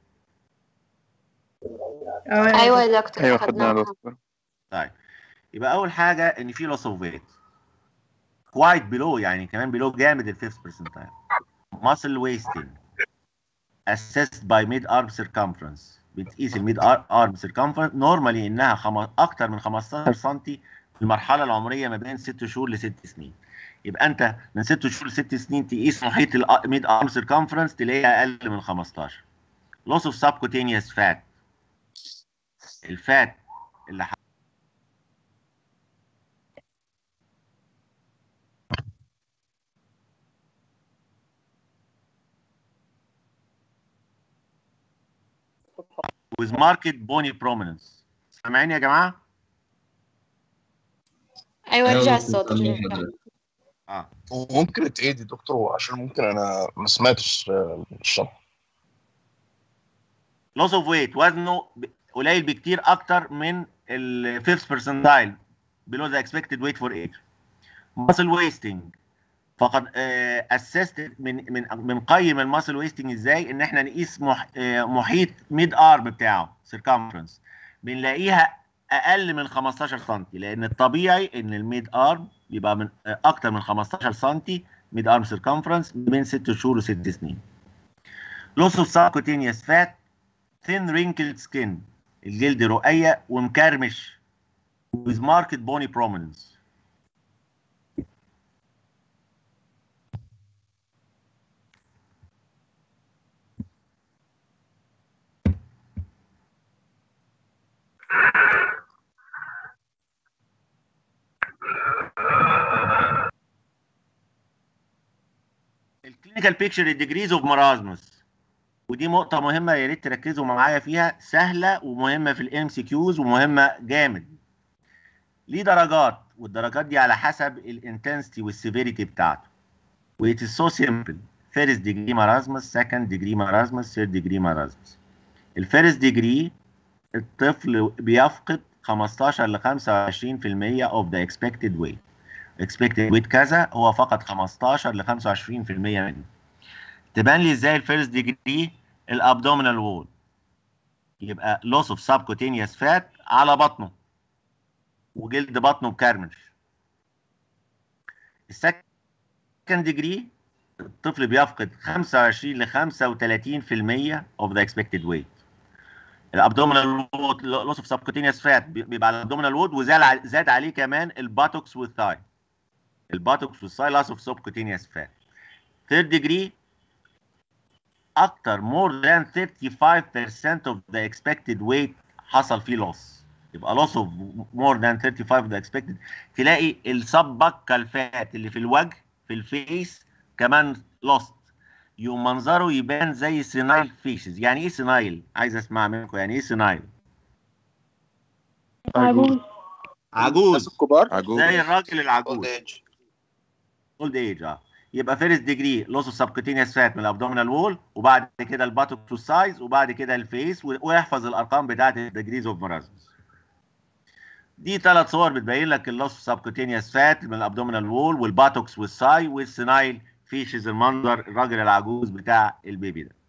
ايوه يا دكتور ايوه خدنا يا خدناها. دكتور طيب يبقى اول حاجه ان في loss of weight quite below يعني كمان below جامد ال fifth percentile muscle wasting assessed by mid arm circumference بتقيس الميد ارم circumference نورمالي انها خم... اكتر من 15 سم في المرحله العمريه ما بين 6 شهور ل 6 سنين يبقى انت من 6 شهور ل 6 سنين تقيس محيط الميد ارم circumference تلاقيها اقل من 15 loss of subcutaneous fat الفات اللي ح... with market bony prominence سامعين يا جماعه؟ ايوه رجع أيوة، الصوت سامعين رجع. حضرتك. اه وممكن تعيد يا دكتور عشان ممكن انا ما سمعتش آه، الشرح loss of weight وزنه ب- قليل بكتير اكتر من ال fifth percentile below the expected weight for age muscle wasting فقد آه، assessed من من من قيم الماسل ويستنج ازاي ان احنا نقيس مح آه، محيط ميد ارم بتاعه circumference بنلاقيها اقل من 15 سم لان الطبيعي ان الميد ارم يبقى من آه، اكتر من 15 سم ميد ارم circumference بين 6 شهور و 6 سنين loss of subcutaneous fat thin wrinkled skin الجلد رقيق ومكرمش with marked bony prominence الكلينيكال بيكتشر الديجريز اوف مرازمس ودي نقطة مهمة يا ريت تركزوا معايا فيها سهلة ومهمة في الام سي كيوز ومهمة جامد. ليه درجات والدرجات دي على حسب الانتنسيتي والسيفيريتي بتاعته. و it is so simple. First degree marasmus, second degree marasmus, third degree marasmus. الفيرست ديجري الطفل بيفقد 15 ل 25% of the expected weight. expected weight كذا هو فقد 15 ل 25% منه. تبان لي ازاي الفيرست ديجري الابدومينال وول يبقى loss of subcutaneous fat على بطنه وجلد بطنه مكرمش السكند ديجري الطفل بيفقد 25 ل 35% of the expected weight الابدومينال وود loss of subcutaneous fat بيبقى على الابدومينال وود وزاد زاد عليه كمان الباتوكس والثاي الباتوكس والثاي loss of subcutaneous fat third degree اكتر more than 35% of the expected weight حصل فيه loss يبقى loss of more than 35 of the expected تلاقي السبكال فات اللي في الوجه في الفيس كمان lost يوم منظره يبان زي سينايل فيشز يعني ايه سينايل عايز اسمع منكم يعني ايه سينايل عجوز عجوز كبار عجوز زي الراجل العجوز اولد ايج اه يبقى فيرست ديجري لوس اوف سبكوتينيوس فات من الابدومينال وول وبعد كده الباتوك سايز وبعد كده الفيس و- ويحفظ الارقام بتاعت الديجريز اوف مرازمس دي ثلاث صور بتبين لك اللوس اوف سبكوتينيوس فات من الابدومينال وول والباتوكس والساي والسينايل فيشز المنظر الراجل العجوز بتاع البيبي ده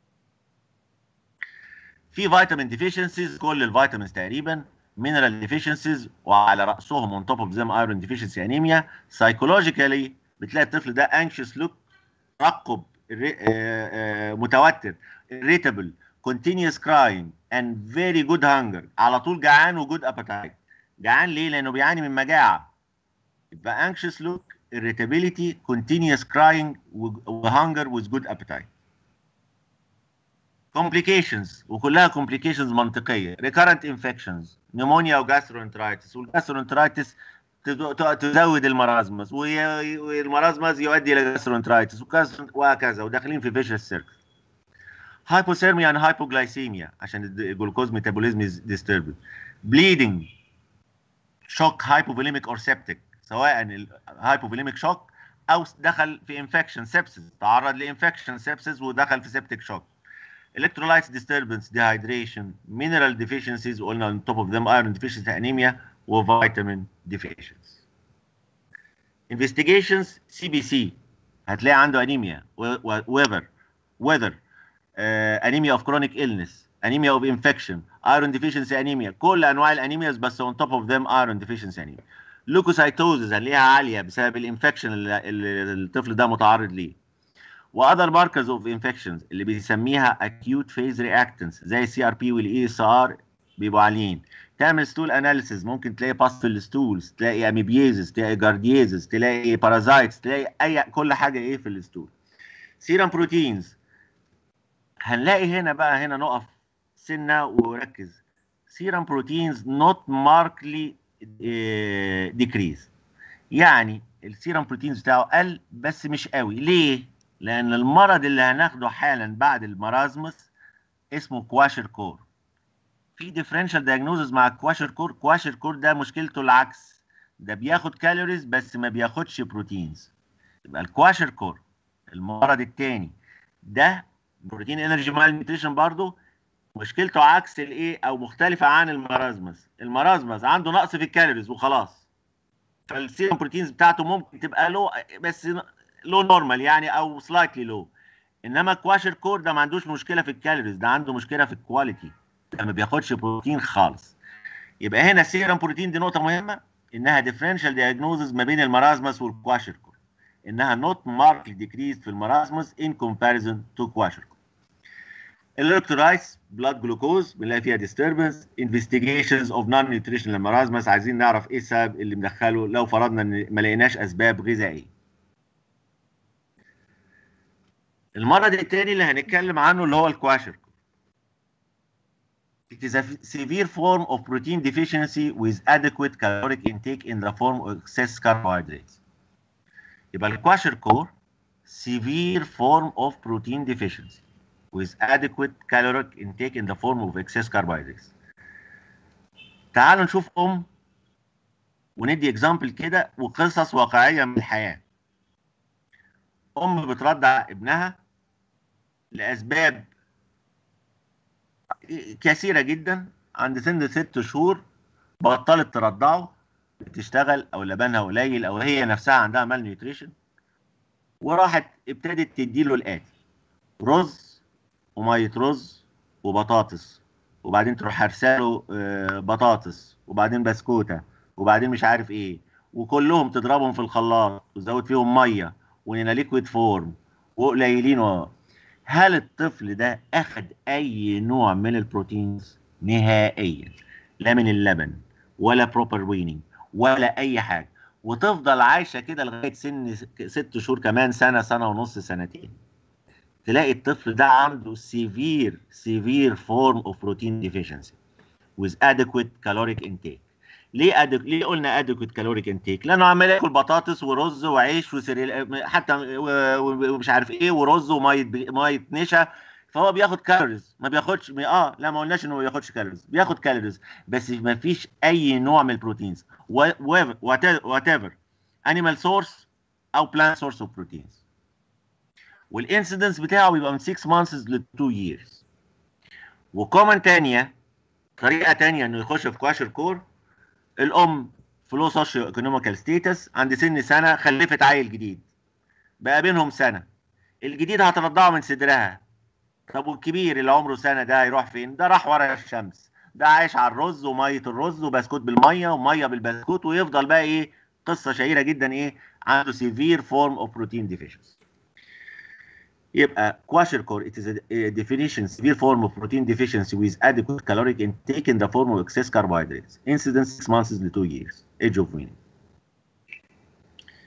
في فيتامين ديفيشنسيز كل الفيتامينز تقريبا مينرال ديفيشنسيز وعلى راسهم اون توب اوف زيم ايرون ديفيشنسي انيميا سايكولوجيكالي بتلاقي الطفل ده انكشس لوك رقب الري- آه، آه، متوتر irritable continuous crying and very good hunger على طول جعان وجود appetite جعان ليه؟ لانه بيعاني من مجاعه يبقى anxious look irritability continuous crying و- وhunger with good appetite complications وكلها complications منطقيه recurrent infections pneumonia وجاسترونترايتس والجاسترونترايتس تد- ت- تزود المرازمس وي- والمرازمس يؤدي الى جاسترونترايتس وكاس- وهكذا وداخلين في فيشس سيركل hypothermia and hypoglycemia عشان الجلوكوز ميتابوليزم is disturbed bleeding shock hypovolemic or septic سواء الهايبوفوليميك شوك او دخل في انفكشن سيبسس تعرض لانفكشن سيبسس ودخل في سيبتيك شوك electrolytes disturbance dehydration mineral deficiencies قلنا on top of them iron deficiency anemia وفيتامين deficiency investigations CBC هتلاقي عنده انيميا weather weather uh, anemia of chronic illness anemia of infection iron deficiency anemia كل انواع الانيمياز بس on top of them iron deficiency anemia leukocytosis هنلاقيها عاليه بسبب الانفكشن اللي اللي الطفل ده متعرض ليه واذر ماركرز اوف انفكشنز اللي بيسميها acute phase reactants زي السي ار بي والاي اس ار بيبقوا عاليين تعمل ستول اناليسيز ممكن تلاقي باستل ستولز تلاقي اميبيزز تلاقي جارديزز تلاقي بارازايتس تلاقي اي كل حاجه ايه في الستول سيرم بروتينز هنلاقي هنا بقى هنا نقف سنه وركز سيرم بروتينز نوت ماركلي ديكريز يعني السيرم بروتينز بتاعه قل بس مش قوي ليه لان المرض اللي هناخده حالا بعد المرازمس اسمه كواشر كور في ديفرنشال دايجنوزز مع الكواشر كور كواشر كور ده مشكلته العكس ده بياخد كالوريز بس ما بياخدش بروتينز يبقى الكواشر كور المرض الثاني ده بروتين انرجي مال نيوتريشن برضه مشكلته عكس الايه او مختلفه عن المرازمس المرازمس عنده نقص في الكالوريز وخلاص فالسيرم بروتينز بتاعته ممكن تبقى لو بس لو نورمال يعني او سلايتلي لو انما كواشر كور ده ما عندوش مشكله في الكالوريز ده عنده مشكله في الكواليتي ده ما بياخدش بروتين خالص يبقى هنا السيرم بروتين دي نقطه مهمه انها ديفرنشال دايجنوزز ما بين المرازمس والكواشر كور انها نوت مارك ديكريز في المرازمس ان كومباريزون تو كواشر كور الالكترولايتس بلاد جلوكوز بنلاقي فيها ديستربنس انفستيجيشنز اوف نون نيوتريشنال مرازمس عايزين نعرف ايه السبب اللي مدخله لو فرضنا ان ما لقيناش اسباب غذائيه المرض الثاني اللي هنتكلم عنه اللي هو الكواشر It is a severe form of protein deficiency with adequate caloric intake in the form of excess carbohydrates. يبقى الكواشر كور severe form of protein deficiency with adequate caloric intake in the form of excess carbohydrates. تعالوا نشوف ام وندي اكزامبل كده وقصص واقعيه من الحياه. ام بترضع ابنها لاسباب كثيره جدا عند سن ست شهور بطلت ترضعه بتشتغل او لبنها قليل او هي نفسها عندها مال نيوتريشن وراحت ابتدت تديله الاتي رز وميه رز وبطاطس وبعدين تروح هرساله آه، بطاطس وبعدين بسكوته وبعدين مش عارف ايه وكلهم تضربهم في الخلاط وتزود فيهم ميه وهنا ليكويد فورم وقليلين و- هل الطفل ده اخد اي نوع من البروتينز نهائيا لا من اللبن ولا بروبر ويننج ولا اي حاجه وتفضل عايشه كده لغايه سن ست شهور كمان سنه سنه ونص سنتين تلاقي الطفل ده عنده severe severe form of protein deficiency with adequate caloric intake ليه أدك... ليه قلنا adequate caloric intake لانه عمال ياكل بطاطس ورز وعيش وسريال حتى و- و- ومش عارف ايه ورز وميه ب- ميه نشا فهو بياخد كالوريز ما بياخدش اه لا ما قلناش انه ما بياخدش كالوريز بياخد كالوريز بس ما فيش اي نوع من البروتينز وات ايفر انيمال سورس او بلانت سورس اوف بروتينز والانسيدنس بتاعه بيبقى من 6 مانثs ل 2 years وكومن تانية طريقة تانية انه يخش في كواشر كور الام فلو سوشيو ايكونوميكال ستيتس عند سن سنة خلفت عيل جديد بقى بينهم سنة الجديد هترضعه من صدرها طب والكبير اللي عمره سنة ده هيروح فين؟ ده راح ورا الشمس ده عايش على الرز ومية الرز وبسكوت بالمية ومية بالبسكوت ويفضل بقى ايه قصة شهيرة جدا ايه عنده severe form of protein deficiency يبقى kwashiorkor it is a, a definition severe form of protein deficiency with adequate caloric intake in the form of excess carbohydrates incidence 6 months to 2 years age of weaning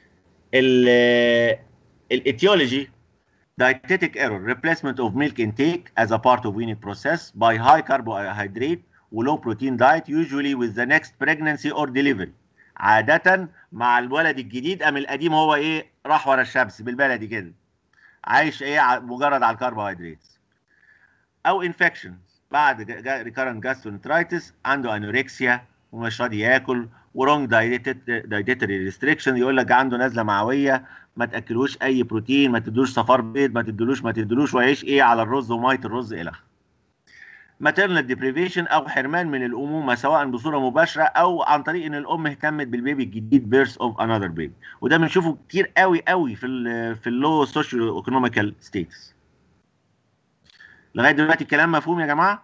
ال الاتيولوجي dietetic error replacement of milk intake as a part of weaning process by high carbohydrate و low protein diet usually with the next pregnancy or delivery عادة مع الولد الجديد قام القديم هو ايه راح ورا الشمس بالبلدي كده عايش ايه ع- مجرد على الكربوهيدرات او انفكشن بعد ريكارنت جاسترونترايتس عنده انوركسيا ومش راضي ياكل ورونج دايتيتري ريستريكشن يقول لك عنده نزله معويه ما تاكلوش اي بروتين ما تدوش صفار بيض ما تدلوش ما تدلوش ويعيش ايه على الرز وميه الرز الى اخره ماتيرنال ديبريفيشن او حرمان من الامومه سواء بصوره مباشره او عن طريق ان الام اهتمت بالبيبي الجديد بيرث اوف انذر بيبي وده بنشوفه كتير قوي قوي في ال في اللو سوشيو ايكونوميكال ستيتس لغايه دلوقتي الكلام مفهوم يا جماعه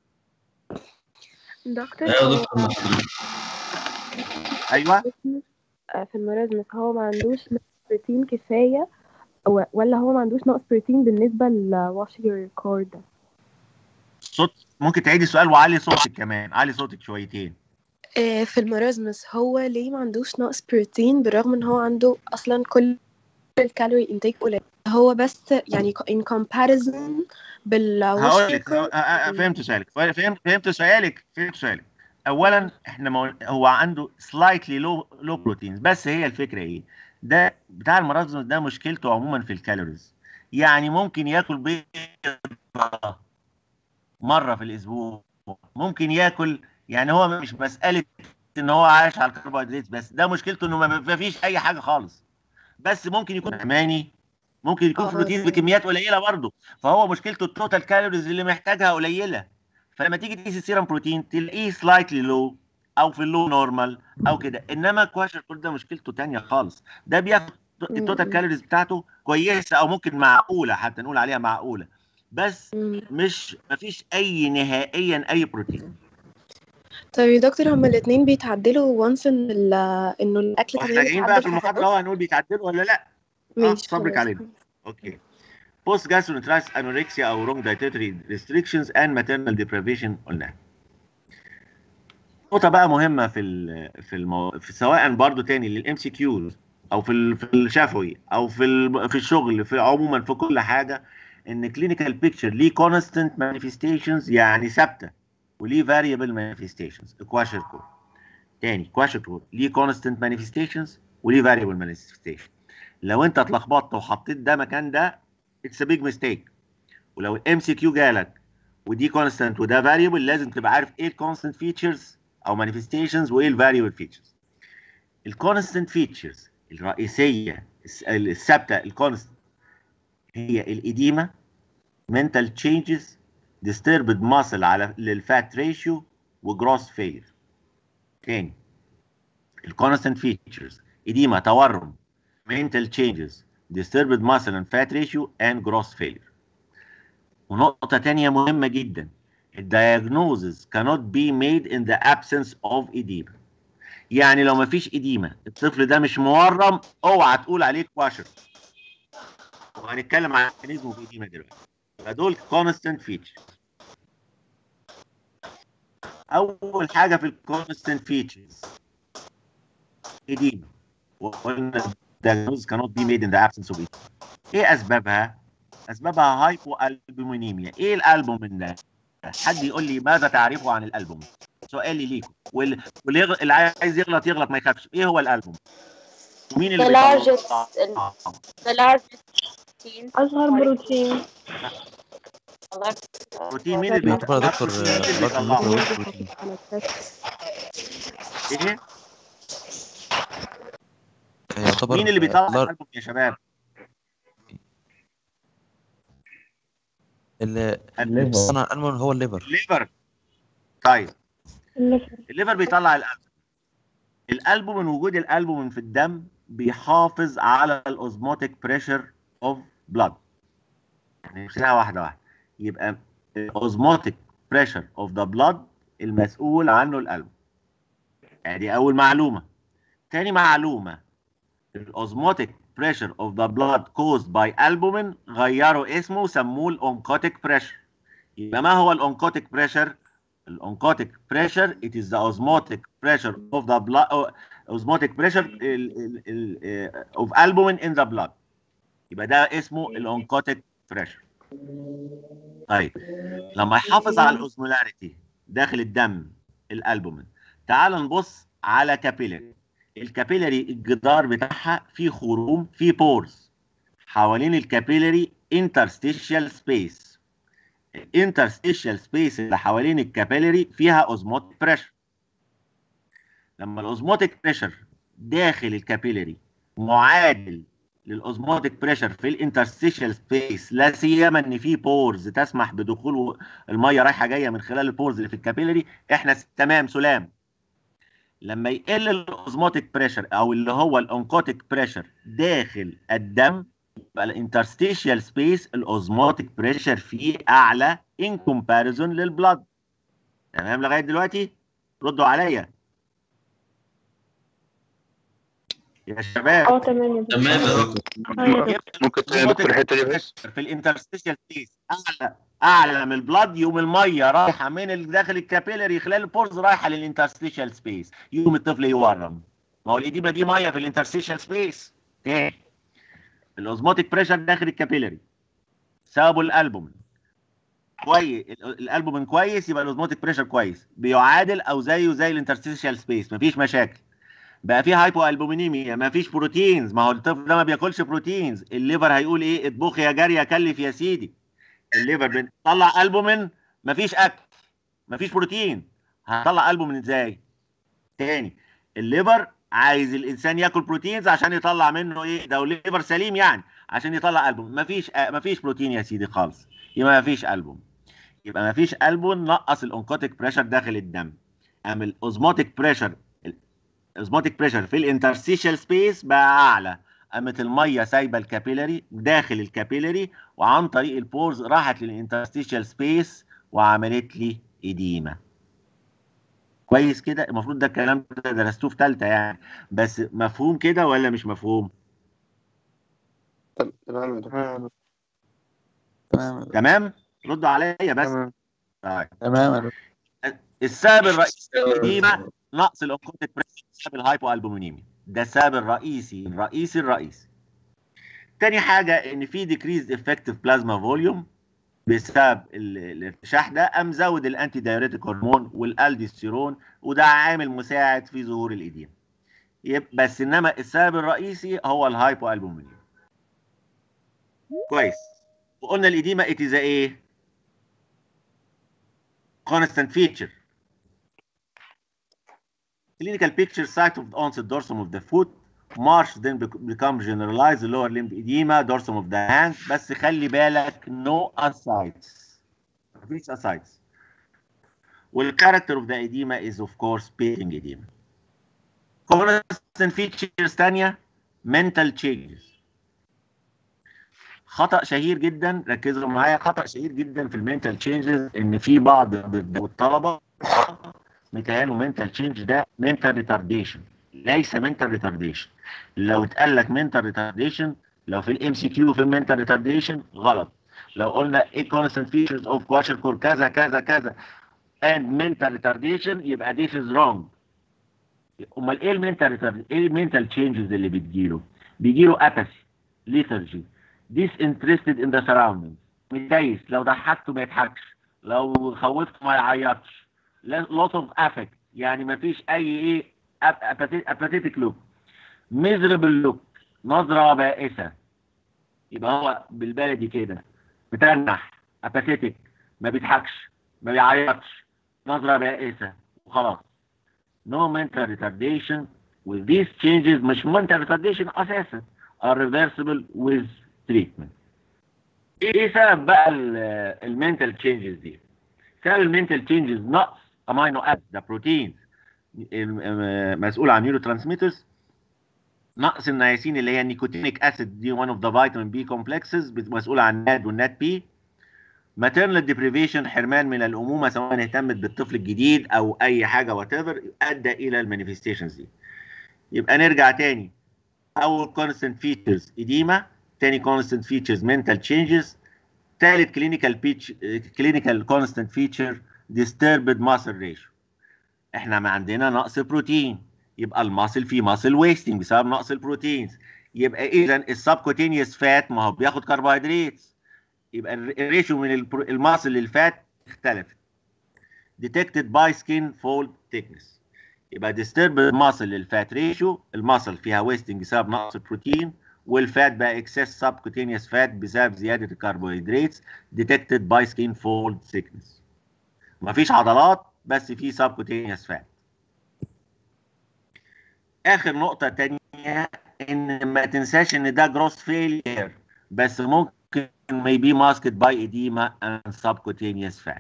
دكتور ايوه يا هو دكتور مفهوم. ايوه آه، في المرازمس هو ما عندوش نقص بروتين كفاية و- ولا هو ما عندوش نقص بروتين بالنسبة لواشر كورد ده صوت ممكن تعيدي السؤال وعلي صوتك كمان علي صوتك شويتين آه، في المرازمس هو ليه ما عندوش نقص بروتين بالرغم ان هو عنده اصلا كل الكالوري انتيك قليل هو بس يعني in comparison هقول بالواشر لك فهمت سؤالك فهمت فهمت سؤالك فهمت سؤالك اولا احنا مو... هو عنده سلايتلي لو لو بروتين بس هي الفكره ايه ده بتاع المرازم ده مشكلته عموما في الكالوريز يعني ممكن ياكل بيض مره في الاسبوع ممكن ياكل يعني هو مش مساله ان هو عايش على الكربوهيدرات بس ده مشكلته انه ما ما فيش اي حاجه خالص بس ممكن يكون اماني ممكن يكون اه بروتين بكميات قليله برضه فهو مشكلته التوتال كالوريز اللي محتاجها قليله فلما تيجي تقيس السيرم بروتين تلاقيه سلايتلي لو او في اللو نورمال او كده انما كواشر كل ده مشكلته تانية خالص ده بياخد التوتال كالوريز بتاعته كويسه او ممكن معقوله حتى نقول عليها معقوله بس مش مفيش اي نهائيا اي بروتين طيب يا دكتور هما الاتنين بيتعدلوا وانس ان ال انه الاكل واحنا تمام جايين بقى في يتعدل في المحاضره اهو هنقول بيتعدلوا ولا لا اه ماشي صبرك خلاص علينا اوكي بوست جاسترونترايتس انوركسيا او رونج دايتيتري ريستريكشنز اند ماتيرنال ديبريفيشن قلناها نقطه بقى مهمه في ال في المو... في سواء برضو تاني للام سي كيوز او في ال- في الشفوي او في ال... في الشغل في عموما في كل حاجه ان كلينيكال بيكتشر ليه كونستنت مانيفستيشنز يعني ثابته وليه فاريبل مانيفستيشنز كواشر كور تاني كواشر كور ليه كونستنت مانيفستيشنز وليه فاريبل مانيفستيشن لو انت اتلخبطت وحطيت ده مكان ده اتس ا بيج ميستيك ولو الام سي كيو جالك ودي كونستنت وده فاريبل لازم تبقى عارف ايه الكونستنت فيتشرز او مانيفستيشنز وايه الفاريبل فيتشرز الكونستنت فيتشرز الرئيسيه الس- الثابته الكونستنت هي الاديمه mental changes disturbed muscle على للفات ريشيو وجروس فيلر تاني الكونستنت فيتشرز اديمه تورم mental changes disturbed muscle and fat ratio and gross failure ونقطة تانية مهمة جدا الدياجنوزز cannot be made in the absence of edema يعني لو مفيش إديمة الطفل ده مش مورم اوعى تقول عليه كواشر وهنتكلم عن ميكانيزمه في إديمة دلوقتي يبقى دول constant features أول حاجة في الكونستنت فيتشرز إديمة وقلنا diagnosis cannot be made in the absence of edema ايه اسبابها؟ اسبابها هايبو البومينيميا ايه الالبومين ده؟ حد يقول لي ماذا تعرفه عن الالبومين؟ سؤالي ليكم وال- واللي يغ- اللي عايز يغلط يغلط ما يخافش ايه هو الالبوم؟ ومين اللي The بيطلعه؟ largest The largest protein أصغر بروتين بروتين مين اللي يعتبر يا بيطلعه؟ دكتور مين اللي بلاد بيطلعه؟ النيوكلير بروتين ايه؟ يعتبر مين اللي بيطلع لار- الالبوم يا شباب؟ اللي اللي بيصنع الألبوم هو الليفر الليفر طيب الليفر بيطلع الالبوم الالبومين وجود الالبومين في الدم بيحافظ على الاوزموتيك بريشر اوف بلاد يعني نمشيها واحده واحده يبقى الاوزموتيك بريشر اوف ذا بلاد المسؤول عنه القلب يعني دي اول معلومه تاني معلومه الاوزموتيك بريشر اوف ذا بلاد كوزد باي البومين غيروا اسمه وسموه الاونكوتيك بريشر يبقى ما هو الاونكوتيك بريشر الاونكوتيك بريشر it is the osmotic pressure of the blood osmotic pressure of albumin in the blood يبقى ده اسمه الاونكوتيك بريشر طيب لما يحافظ على الاوزمولاريتي داخل الدم الالبومين تعال نبص على كابيلاري الكابيلاري الجدار بتاعها فيه خروم فيه بورز حوالين الكابيلاري انترستيشال سبيس الانترستيشال سبيس اللي حوالين الكابيلاري فيها اوزموتيك بريشر لما الاوزموتيك بريشر داخل الكابيلاري معادل للاوزموتيك بريشر في الانترستيشال سبيس لا سيما ان في بورز تسمح بدخول الميه رايحه جايه من خلال البورز اللي في الكابيلاري احنا س- تمام سلام لما يقل الاوزموتيك بريشر او اللي هو الاونكوتيك بريشر داخل الدم يبقى الانترستيشال سبيس الاوزموتيك بريشر فيه اعلى ان كومباريزون للبلاد تمام لغايه دلوقتي ردوا عليا يا شباب اه تمام يا دكتور تمام يا دكتور اه يا دكتور ممكن تاني يا دكتور الحته دي بس في الانترستيشال سبيس اعلى اعلى من البلاد يوم الميه رايحه من ال- داخل الكابيلاري خلال البورز رايحه للانترستيشال سبيس يوم الطفل يورم ما هو الاديمه دي ميه في الانترستيشال سبيس تاني الاوزموتيك بريشر داخل الكابيلاري سببه الالبومين كويس ال- الالبومين كويس يبقى الاوزموتيك بريشر كويس بيعادل او زيه زي الانترستيشال سبيس مفيش مشاكل بقى في هايبو البومينيميا ما فيش بروتينز ما هو الطفل ده ما بياكلش بروتينز الليفر هيقول ايه اطبخ يا جاريه كلف يا سيدي الليفر بنطلع البومين ما فيش اكل ما فيش بروتين هطلع البومين ازاي تاني الليفر عايز الانسان ياكل بروتينز عشان يطلع منه ايه ده الليفر سليم يعني عشان يطلع البوم ما فيش ما فيش بروتين يا سيدي خالص يبقى ما فيش البوم يبقى ما فيش البوم نقص الاونكوتيك بريشر داخل الدم اما الاوزموتيك بريشر الاوزموتيك بريشر في الانترستيشال سبيس بقى اعلى قامت الميه سايبه الكابيلاري داخل الكابيلاري وعن طريق البورز راحت للانترستيشال سبيس وعملت لي اديمه كويس كده المفروض ده الكلام ده درستوه في ثالثه يعني بس مفهوم كده ولا مش مفهوم تمام يا دكتور تمام تمام ردوا عليا بس طيب تمام يا دكتور السبب الرئيسي للإديمة نقص الأونكوتيك بريشر بسبب الهايبو ألبومينيميا ده السبب الرئيسي الرئيسي الرئيسي تاني حاجة إن في ديكريز افكتيف بلازما فوليوم بسبب ال- الارتشاح ده قام زود الانتي دايوريتيك هرمون والالديستيرون وده عامل مساعد في ظهور الإديمة يب- بس انما السبب الرئيسي هو الهايبو ألبومينيميا كويس وقلنا الإديمة it is a ايه constant feature clinical picture site of the onset dorsum of the foot march then bec- become generalized lower limb edema dorsum of the hand بس خلي بالك no ascites مفيش ascites والcharacter of the edema is of course pain edema constant features تانية mental changes خطأ شهير جدا ركزوا معايا خطأ شهير جدا في المنتال تشينجز ان في بعض الطلبة متهيأله منتال تشينج ده منتال ريتارديشن ليس منتال ريتارديشن لو اتقال لك منتال ريتارديشن لو في الام سي كيو في منتال ريتارديشن غلط لو قلنا ايه كونستنت فيتشرز اوف كواشركور كذا كذا كذا and mental retardation يبقى this is wrong امال ايه المنتال retardation ايه المنتال تشينجز اللي بتجيله بيجيله apathy lethargy disinterested in the surroundings متضايق لو ضحكته ما يضحكش لو خوفته ما يعيطش lot of affect يعني ما فيش اي ايه ap- apathetic look miserable look نظرة بائسة يبقى هو بالبلدي كده متنح apathetic ما بيضحكش ما بيعيطش نظرة بائسة وخلاص no mental retardation with these changes مش mental retardation اساسا are reversible with treatment ايه سبب بقى المنتال تشينجز دي سبب المنتال تشينجز نقص امينو اسيد ده بروتين مسؤول عن نيورو ترانسميترز نقص النياسين اللي هي النيكوتينيك اسيد دي one of the vitamin B complexes مسؤول عن ناد والناد بي maternal deprivation حرمان من الامومه سواء اهتمت بالطفل الجديد او اي حاجه وات ايفر ادى الى المانيفستيشنز دي يبقى نرجع تاني اول constant features edema تاني constant features mental changes تالت clinical pitch clinical constant feature disturbed muscle ratio احنا ما عندنا نقص بروتين يبقى الماسل فيه ماسل ويستنج بسبب نقص البروتينز يبقى اذا السبكوتينيوس فات ما هو بياخد كربوهيدرات يبقى الر- الريشيو من البرو- الماسل للفات اختلفت detected by skin fold thickness يبقى disturbed muscle للفات ريشيو الماسل فيها ويستنج بسبب نقص البروتين والفات بقى excess subcutaneous fat بسبب زياده الكربوهيدرات detected by skin fold thickness مفيش عضلات بس في subcutaneous fat اخر نقطه تانية ان ما تنساش ان ده جروس فيلير بس ممكن may be masked by edema and subcutaneous fat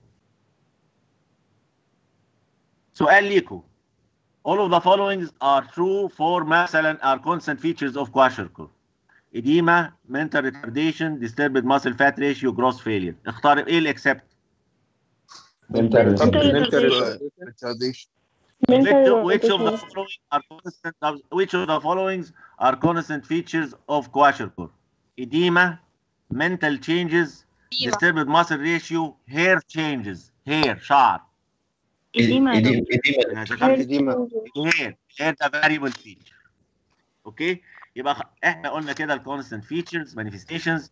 سؤال ليكم all of the following are true for مثلا are constant features of kwashiorkor edema mental retardation disturbed muscle fat ratio gross failure اختار ايه الاكسبت Mental retardation. which, which of the following are constant which of the following are constant features of kwashiorkor edema mental changes disturbed muscle ratio hair changes hair شعر إديمة أنا ذكرت hair hair ده variable feature اوكي يبقى خ- احنا قلنا كده الكونستنت فيتشرز مانيفستيشنز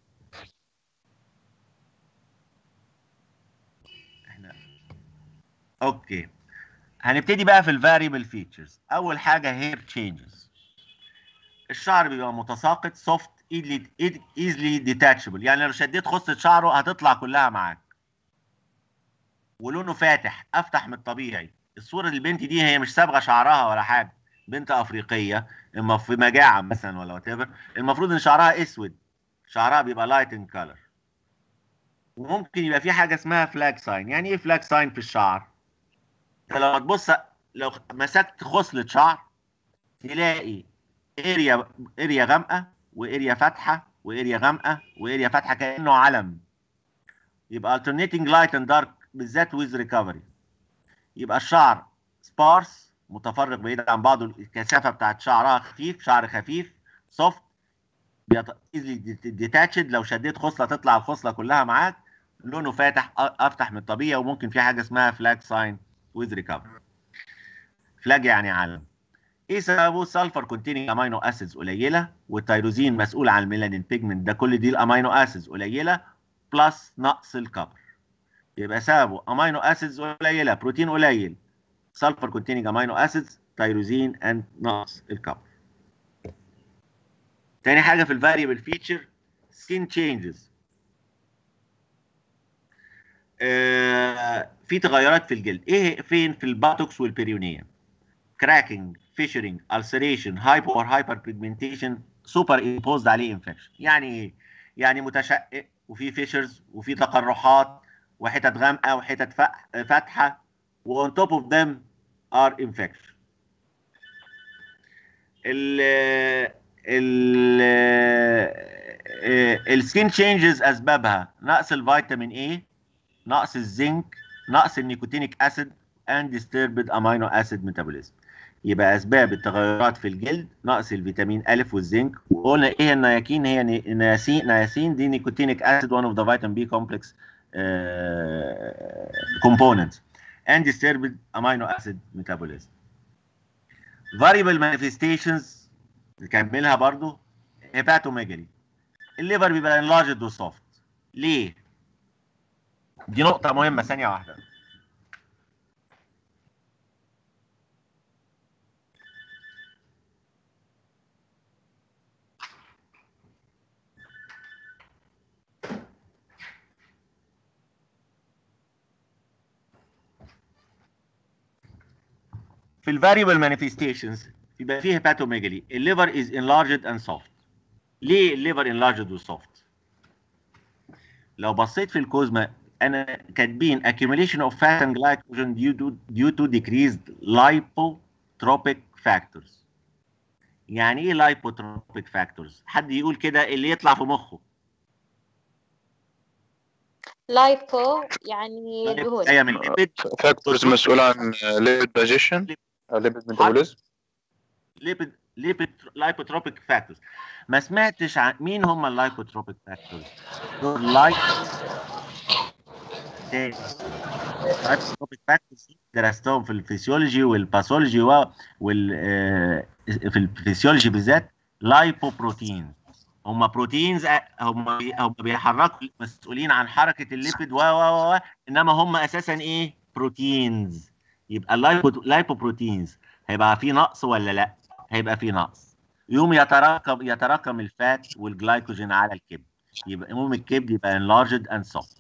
احنا اوكي هنبتدي بقى في الفاريبل فيتشرز اول حاجه هير تشينجز الشعر بيبقى متساقط سوفت ايزلي ديتاتشبل يعني لو شديت خصة شعره هتطلع كلها معاك ولونه فاتح افتح من الطبيعي الصوره البنت دي هي مش صابغه شعرها ولا حاجه بنت افريقيه اما في مجاعه مثلا ولا وات المفروض ان شعرها اسود شعرها بيبقى لايت ان كلر وممكن يبقى في حاجه اسمها فلاج ساين يعني ايه فلاج ساين في الشعر انت لو تبص لو مسكت خصله شعر تلاقي اريا اريا غامقه واريا فاتحه واريا غامقه واريا فاتحه كانه علم يبقى alternating light and dark بالذات with recovery يبقى الشعر سبارس متفرق بعيد عن بعضه الكثافه بتاعت شعرها خفيف شعر خفيف سوفت ايزلي ديتاتشد لو شديت خصله تطلع الخصله كلها معاك لونه فاتح أ- افتح من الطبيعي وممكن في حاجه اسمها فلاج ساين with recovery فلاج يعني علم ايه سببه سلفر كونتيننج امينو اسيدز قليله والتيروزين مسؤول عن الميلانين بيجمنت ده كل دي الامينو اسيدز قليله بلس نقص الكبر يبقى سببه امينو اسيدز قليله بروتين قليل سلفر كونتيننج امينو اسيدز تيروزين اند نقص الكبر تاني حاجه في الفاريبل فيتشر سكين تشينجز في تغيرات في الجلد ايه فين في الباتوكس والبيريونيا كراكنج فيشرنج ulceration هايبو اور هايبر بيجمنتيشن سوبر امبوزد عليه انفكشن يعني ايه يعني متشقق وفي فيشرز وفي تقرحات وحتت غامقه وحتت ف- فاتحه وون توب اوف ذم ار انفكشن ال ال السكين تشينجز اسبابها نقص الفيتامين اي نقص الزنك نقص النيكوتينيك اسيد and disturbed amino acid metabolism يبقى اسباب التغيرات في الجلد نقص الفيتامين ا والزنك وقلنا ايه النياكين هي ني- نياسين نياسين دي نيكوتينيك اسيد one of the vitamin B complex uh, components and disturbed amino acid metabolism variable manifestations نكملها برضو هيباتوميجالي الليفر بيبقى enlarged وسوفت ليه؟ دي نقطة مهمة ثانية واحدة في الفاريبل مانيفستيشنز يبقى فيه هيباتوميجالي الليفر از enlarged and soft ليه الليفر enlarged وسوفت لو بصيت في الكوزما انا كاتبين accumulation of fat and glycogen due to due to decreased lipotropic factors يعني ايه lipotropic factors حد يقول كده اللي يطلع في مخه لايبو يعني دهون جايه من ليبيد فاكتورز مسؤول عن ليبيد دايجيشن ليبيد ميتابوليزم ليبيد ليبيد لايبوتروبيك فاكتورز ما سمعتش عن مين هم اللايبوتروبيك فاكتورز دول لايب تاني لايبوتروبيك فاكتورز درستهم في الفسيولوجي والباثولوجي و وال آه، في الفسيولوجي بالذات لايبوبروتين هم بروتينز هم بي- هم بيحركوا مسؤولين عن حركه الليبيد و و و انما هم اساسا ايه بروتينز يبقى اللايبو لايبوبروتينز هيبقى في نقص ولا لا هيبقى في نقص يوم يتراكم يتراكم الفات والجلايكوجين على الكبد يبقى يوم الكبد يبقى enlarged and soft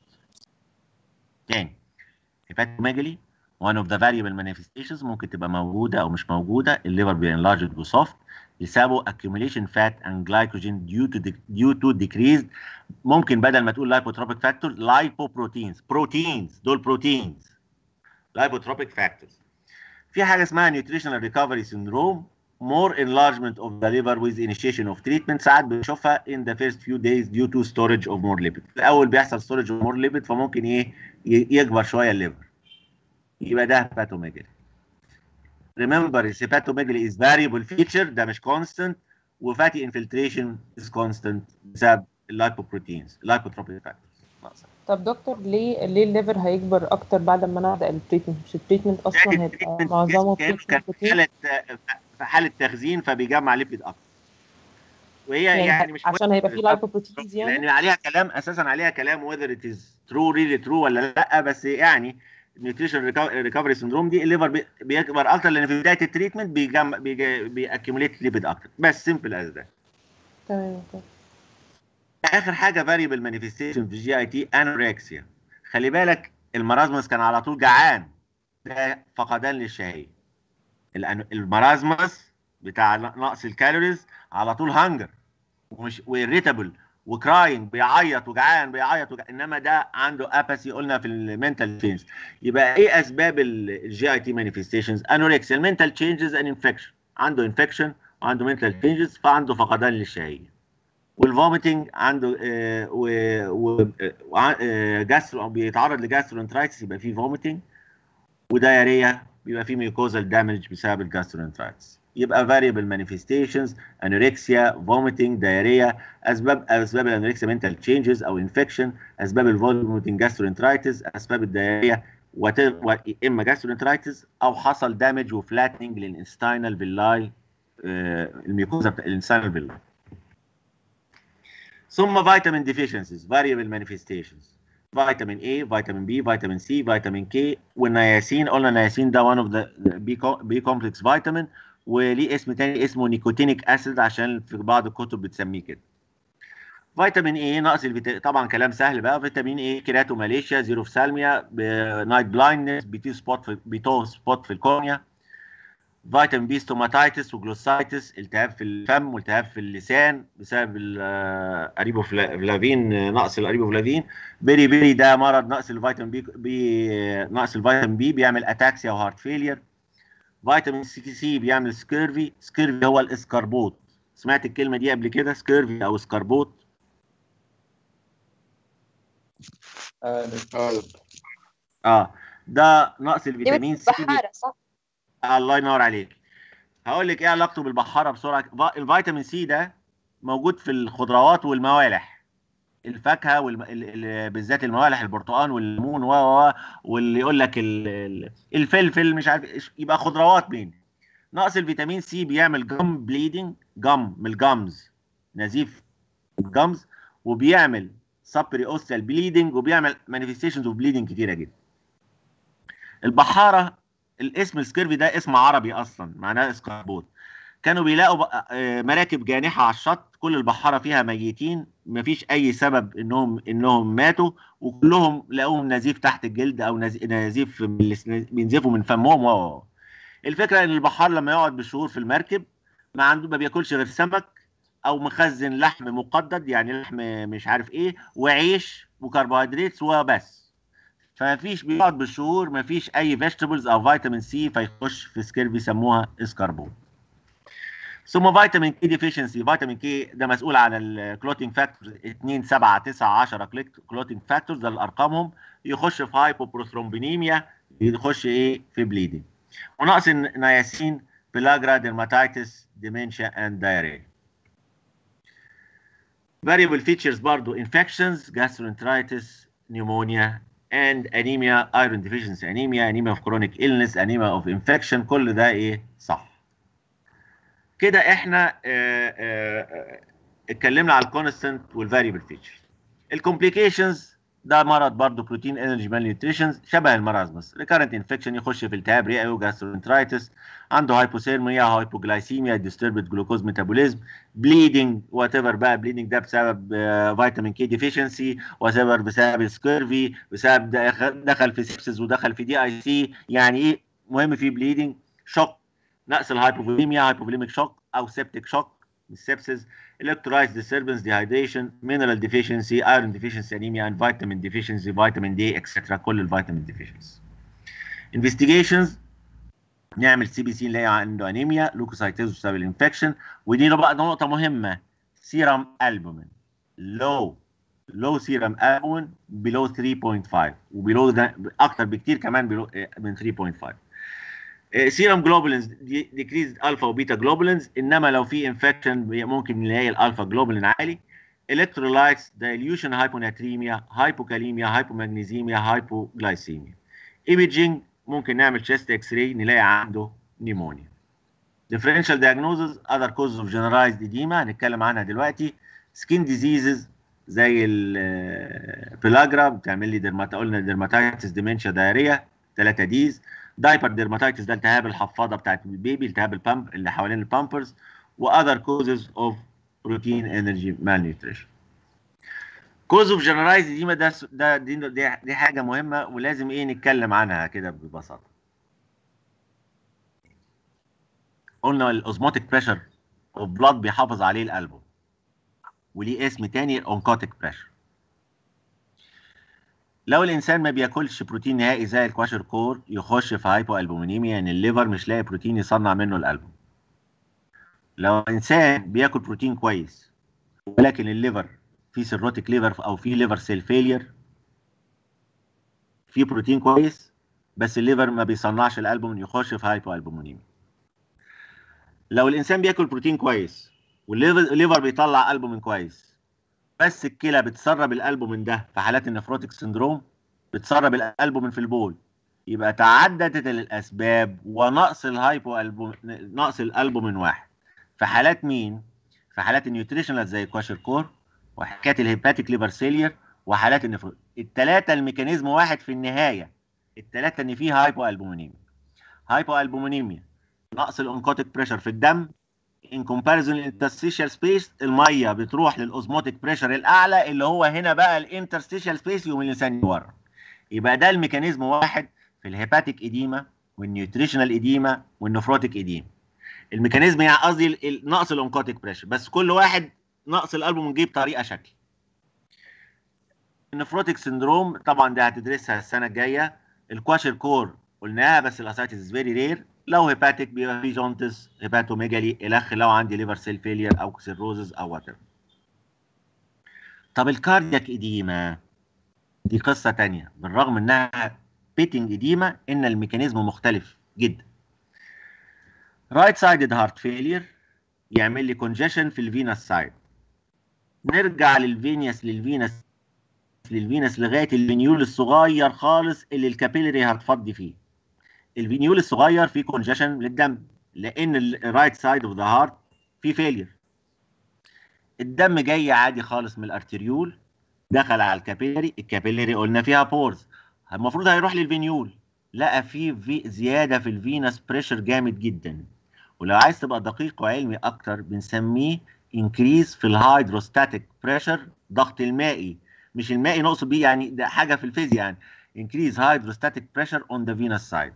تاني هيباتوميجالي one of the variable manifestations ممكن تبقى موجوده او مش موجوده الليفر بي enlarged وسوفت يسببوا accumulation fat and glycogen due to de- due to decreased ممكن بدل ما تقول lipotropic factors lipoproteins proteins دول proteins lipotropic factors في حاجه اسمها nutritional recovery syndrome more enlargement of the liver with initiation of treatment ساعات بنشوفها in the first few days due to storage of more lipid في الاول بيحصل storage of more lipid فممكن ايه ي- يكبر شويه الليفر يبقى ده hepatomegaly remember hepatomegaly is variable feature ده مش constant وفاتي infiltration is constant بسبب اللايبوبروتينز اللايبوتروبيك فاكتورز طب دكتور ليه ليه الليفر هيكبر اكتر بعد ما نبدا التريتمنت مش التريتمنت اصلا هيبقى معظمه كانه بروتين كان في بروتين حاله في حاله تخزين فبيجمع ليبيد اكتر وهي يعني, يعني مش عشان هيبقى فيه لايبوبروتينز يعني لان عليها كلام اساسا عليها كلام whether it is true really true ولا لا بس يعني نيوتريشن ريكفري سندروم دي الليفر بي- بيكبر اكتر لان في بدايه التريتمنت بيجمع بيأكيموليت ليبيد اكتر بس سمبل از ده تمام اوكي اخر حاجه فاريبل مانيفستيشن في الجي اي تي انوركسيا خلي بالك المرازمس كان على طول جعان ده فقدان للشهيه الأن- المرازمس بتاع نقص الكالوريز على طول هانجر ومش وإريتابل وكراين بيعيط وجعان بيعيط وجعان. انما ده عنده اباسي قلنا في المنتال تشينج يبقى ايه اسباب الجي اي تي مانيفستيشنز انوركسيا المنتال تشينجز ان انفكشن عنده انفكشن وعنده منتال تشينجز فعنده فقدان للشهيه والفوميتنج عنده آه، و و وع- آه، جاسترو بيتعرض لجاسترونترايتس يبقى فيه فوميتنج ودايريا بيبقى فيه ميوكوزال دامج بسبب الجاسترونترايتس يبقى variable manifestations انوركسيا فوميتنج دايريا اسباب اسباب الانوركسيا منتال تشينجز او انفكشن اسباب الفوميتنج جاسترونترايتس اسباب الدايريا وات اما جاسترونترايتس او حصل دامج وفلاتنج للانستاينال فيلاي الميوكوزا بتاع الانستاينال فيلاي ثم فيتامين ديفيشنسيز variable manifestations فيتامين A فيتامين B فيتامين C فيتامين K والنياسين قلنا النياسين ده one of the بي كومبلكس فيتامين وليه اسم تاني اسمه نيكوتينيك اسيد عشان في بعض الكتب بتسميه كده فيتامين اي نقص الفيتا... طبعا كلام سهل بقى فيتامين اي كيراتو ماليشيا زيروفسالميا نايت بلايندنس بيتو سبوت في بيتو سبوت في الكورنيا فيتامين بي ستوماتايتس وجلوسايتس التهاب في الفم والتهاب في اللسان بسبب الاريبوفلافين نقص الاريبوفلافين بيري بيري ده مرض نقص الفيتامين بي, بي نقص الفيتامين بي بيعمل اتاكسيا وهارت فيلير فيتامين سي سي بيعمل سكيرفي سكيرفي هو الاسكربوت سمعت الكلمه دي قبل كده سكيرفي او اسكربوت اه ده نقص الفيتامين سي بي- بحارة صح؟ الله ينور عليك هقول لك ايه علاقته بالبحاره بسرعه ف- الفيتامين سي ده موجود في الخضروات والموالح الفاكهه والم... ال... ال... بالذات الموالح البرتقال والليمون و و و- واللي يقول لك ال... ال- الفلفل مش عارف إيش، يبقى خضروات مين نقص الفيتامين سي بيعمل جم بليدنج جم من الجمز نزيف الجمز وبيعمل سبري اوستال بليدنج وبيعمل مانيفستيشنز اوف بليدنج كتيره جدا البحاره الاسم السكيرفي ده اسم عربي اصلا معناه اسكربوت كانوا بيلاقوا بق- آه، مراكب جانحه على الشط كل البحاره فيها ميتين مفيش اي سبب انهم انهم ماتوا وكلهم لقوهم نزيف تحت الجلد او نز- نزيف من الس- بينزفوا من فمهم و و- و. الفكره ان البحار لما يقعد بالشهور في المركب ما عنده ما بياكلش غير سمك او مخزن لحم مقدد يعني لحم مش عارف ايه وعيش وكربوهيدرات وبس فمفيش بيقعد بالشهور مفيش اي فيجيتابلز او فيتامين سي فيخش في سكير بيسموها اسكربون ثم فيتامين كي ديفيشنسي فيتامين كي ده مسؤول عن الكلوتينج فاكتورز 2 7 9 10 كلوتينج فاكتورز ده ارقامهم يخش في هايبوبروثرومبينيميا يخش ايه في بليدنج ونقص النياسين بلاجرا ديرماتيتس ديمنشيا اند دايريا variable features برضو infections gastroenteritis pneumonia and anemia iron deficiency anemia anemia of chronic illness anemia of infection كل ده ايه صح كده احنا آه، آه، آه، اتكلمنا على الكونستنت والفاريبل فيتشرز الكومبليكيشنز ده مرض برضه بروتين انرجي مال نيوتريشن شبه المرازمس ريكارنت انفكشن يخش في التهاب رئوي وجاسترونترايتس عنده هايبوثيرميا هايبوجلايسيميا ديستربد جلوكوز ميتابوليزم بليدنج وات ايفر بقى بليدنج ده بسبب فيتامين كي ديفيشنسي وات بسبب سكيرفي بسبب دخل دخل في سيبسز ودخل في دي اي سي يعني ايه مهم في بليدنج شوك نقص الهايبوفوليميا هايبوفوليميك شوك او سيبتيك شوك السبسس electrolyte disturbance dehydration mineral deficiency iron deficiency anemia and vitamin deficiency vitamin D etc كل الفيتامين deficiency investigations نعمل سي بي سي نلاقي عنده انيميا لوكوسايتوز بسبب الانفكشن ودي بقى نقطه مهمه سيرم البومين لو لو سيرم البومين below 3.5 وبيلو ده اكتر بكتير كمان below من 3.5 سيرم جلوبولينز ديكريز الفا وبيتا جلوبولينز انما لو في انفكشن ممكن نلاقي الالفا جلوبولين عالي electrolytes dilution hyponatremia hypokalemia hypomagnesemia hypoglycemia imaging ممكن نعمل chest x ray نلاقي عنده نيمونيا differential diagnosis other causes of generalized edema هنتكلم عنها دلوقتي skin diseases زي البلاجرا بتعمل لي درماتا قلنا درماتايتس ديمنشيا دايريا 3 ديز دايبر ديرماتايتس ده التهاب الحفاضه بتاعت البيبي التهاب البامب اللي حوالين البامبرز واذر كوزز اوف روتين انرجي malnutrition كوز اوف جنرالايز دي ده ده دي, دي, دي حاجه مهمه ولازم ايه نتكلم عنها كده ببساطه قلنا الاوزموتيك بريشر اوف بلاد بيحافظ عليه القلب وليه اسم تاني الاونكوتيك بريشر لو الانسان ما بياكلش بروتين نهائي زي الكواشر كور يخش في هايبو البومينيميا يعني الليفر مش لاقي بروتين يصنع منه القلب لو انسان بياكل بروتين كويس ولكن الليفر في سيروتيك ليفر او في ليفر سيل فيلير في بروتين كويس بس الليفر ما بيصنعش الالبومين يخش في هايبو البومينيميا لو الانسان بياكل بروتين كويس والليفر بيطلع البومين كويس بس الكلى بتسرب الالبومين ده في حالات النفروتيك سندروم بتسرب الالبومين في البول يبقى تعددت الاسباب ونقص الهايبو البوم نقص الالبومين واحد في حالات مين في حالات النيوتريشنال زي كواشر كور وحكايه الهيباتيك ليفر سيلير وحالات النفروت الثلاثه الميكانيزم واحد في النهايه الثلاثه ان فيه هايبو البومينيميا هايبو البومينيميا نقص الانكوتيك بريشر في الدم ان كومباريزون الانترستيشال سبيس الميه بتروح للاوزموتيك بريشر الاعلى اللي هو هنا بقى الانترستيشال سبيس يقوم الانسان يورم يبقى ده الميكانيزم واحد في الهيباتيك ايديما والنيوتريشنال ايديما والنفروتيك ايديما الميكانيزم يعني قصدي نقص الانكوتيك بريشر بس كل واحد نقص الالبوم نجيب طريقه شكل النفروتيك سندروم طبعا ده هتدرسها السنه الجايه الكواشر كور قلناها بس الاسايتس فيري رير لو هيباتيك بيبقى في جونتس هيباتوميجالي الخ لو عندي ليفر سيل فيلير او سيروزز او وات طب الكاردياك اديما دي قصه تانية بالرغم انها بيتنج اديما ان الميكانيزم مختلف جدا رايت سايدد هارت فيلير يعمل لي كونجيشن في الفينس سايد نرجع للفينيس للفينس للفينس لغايه الفينيول الصغير خالص اللي الكابيلري هتفضي فيه الفينيول الصغير فيه كونجيشن للدم لان الرايت سايد اوف ذا هارت فيه فيلير الدم جاي عادي خالص من الارتريول دخل على الكابيلري الكابيلري قلنا فيها بورز المفروض هيروح للفينيول لقى فيه في زياده في الفينس بريشر جامد جدا ولو عايز تبقى دقيق وعلمي اكتر بنسميه انكريز في الهيدروستاتيك بريشر ضغط المائي مش المائي نقصد بيه يعني ده حاجه في الفيزياء يعني increase hydrostatic pressure on the venous side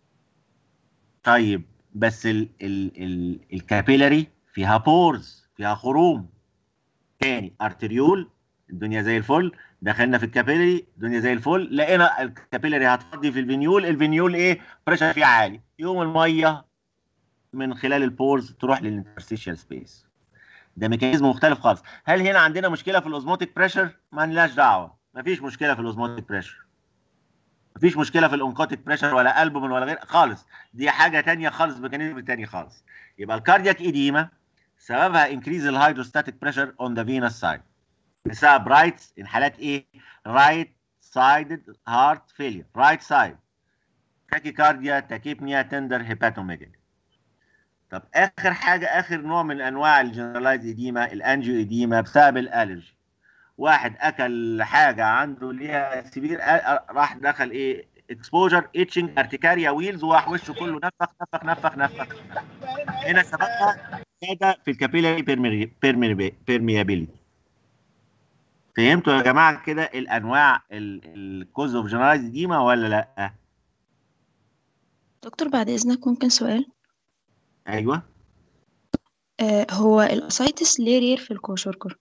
طيب بس ال ال ال الكابيلاري فيها بورز فيها خروم تاني ارتريول الدنيا زي الفل دخلنا في الكابيلاري الدنيا زي الفل لقينا الكابيلاري هتفضي في الفينيول الفينيول ايه بريشر فيه عالي يقوم الميه من خلال البورز تروح للانترستيشال سبيس ده ميكانيزم مختلف خالص هل هنا عندنا مشكله في الاوزموتيك بريشر ما لناش دعوه مفيش مشكله في الاوزموتيك بريشر مفيش مشكله في الانكوتيك بريشر ولا البومين ولا غير خالص دي حاجه تانية خالص ميكانيزم تاني خالص يبقى الكاردياك ايديما سببها انكريز الهيدروستاتيك بريشر اون ذا فينس سايد بسبب رايتس ان حالات ايه رايت sided heart failure right side tachycardia tachypnea tender hepatomegaly طب اخر حاجه اخر نوع من انواع الجنرالايز ايديما الانجيو ايديما بسبب الالرجي واحد اكل حاجه عنده ليها سبير راح دخل ايه اكسبوجر اتشنج ارتكاريا ويلز وراح وشه كله نفخ نفخ نفخ نفخ هنا سببها زياده في الكابيلاري بيرميابيليتي فهمتوا يا جماعه كده الانواع الكوز اوف جنرالايز ايديما ولا لا؟ دكتور بعد إذنك ممكن سؤال ايوه آه هو الأسايتس ليه رير في الكوشركر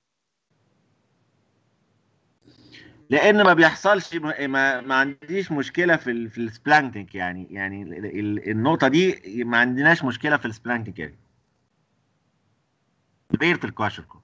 لان ما بيحصلش ما, ما, ما عنديش مشكله في ال في السبلانكتنج يعني يعني ال- ال- النقطه دي ما عندناش مشكله في السبلانكتنج يعني غير في الكواشركو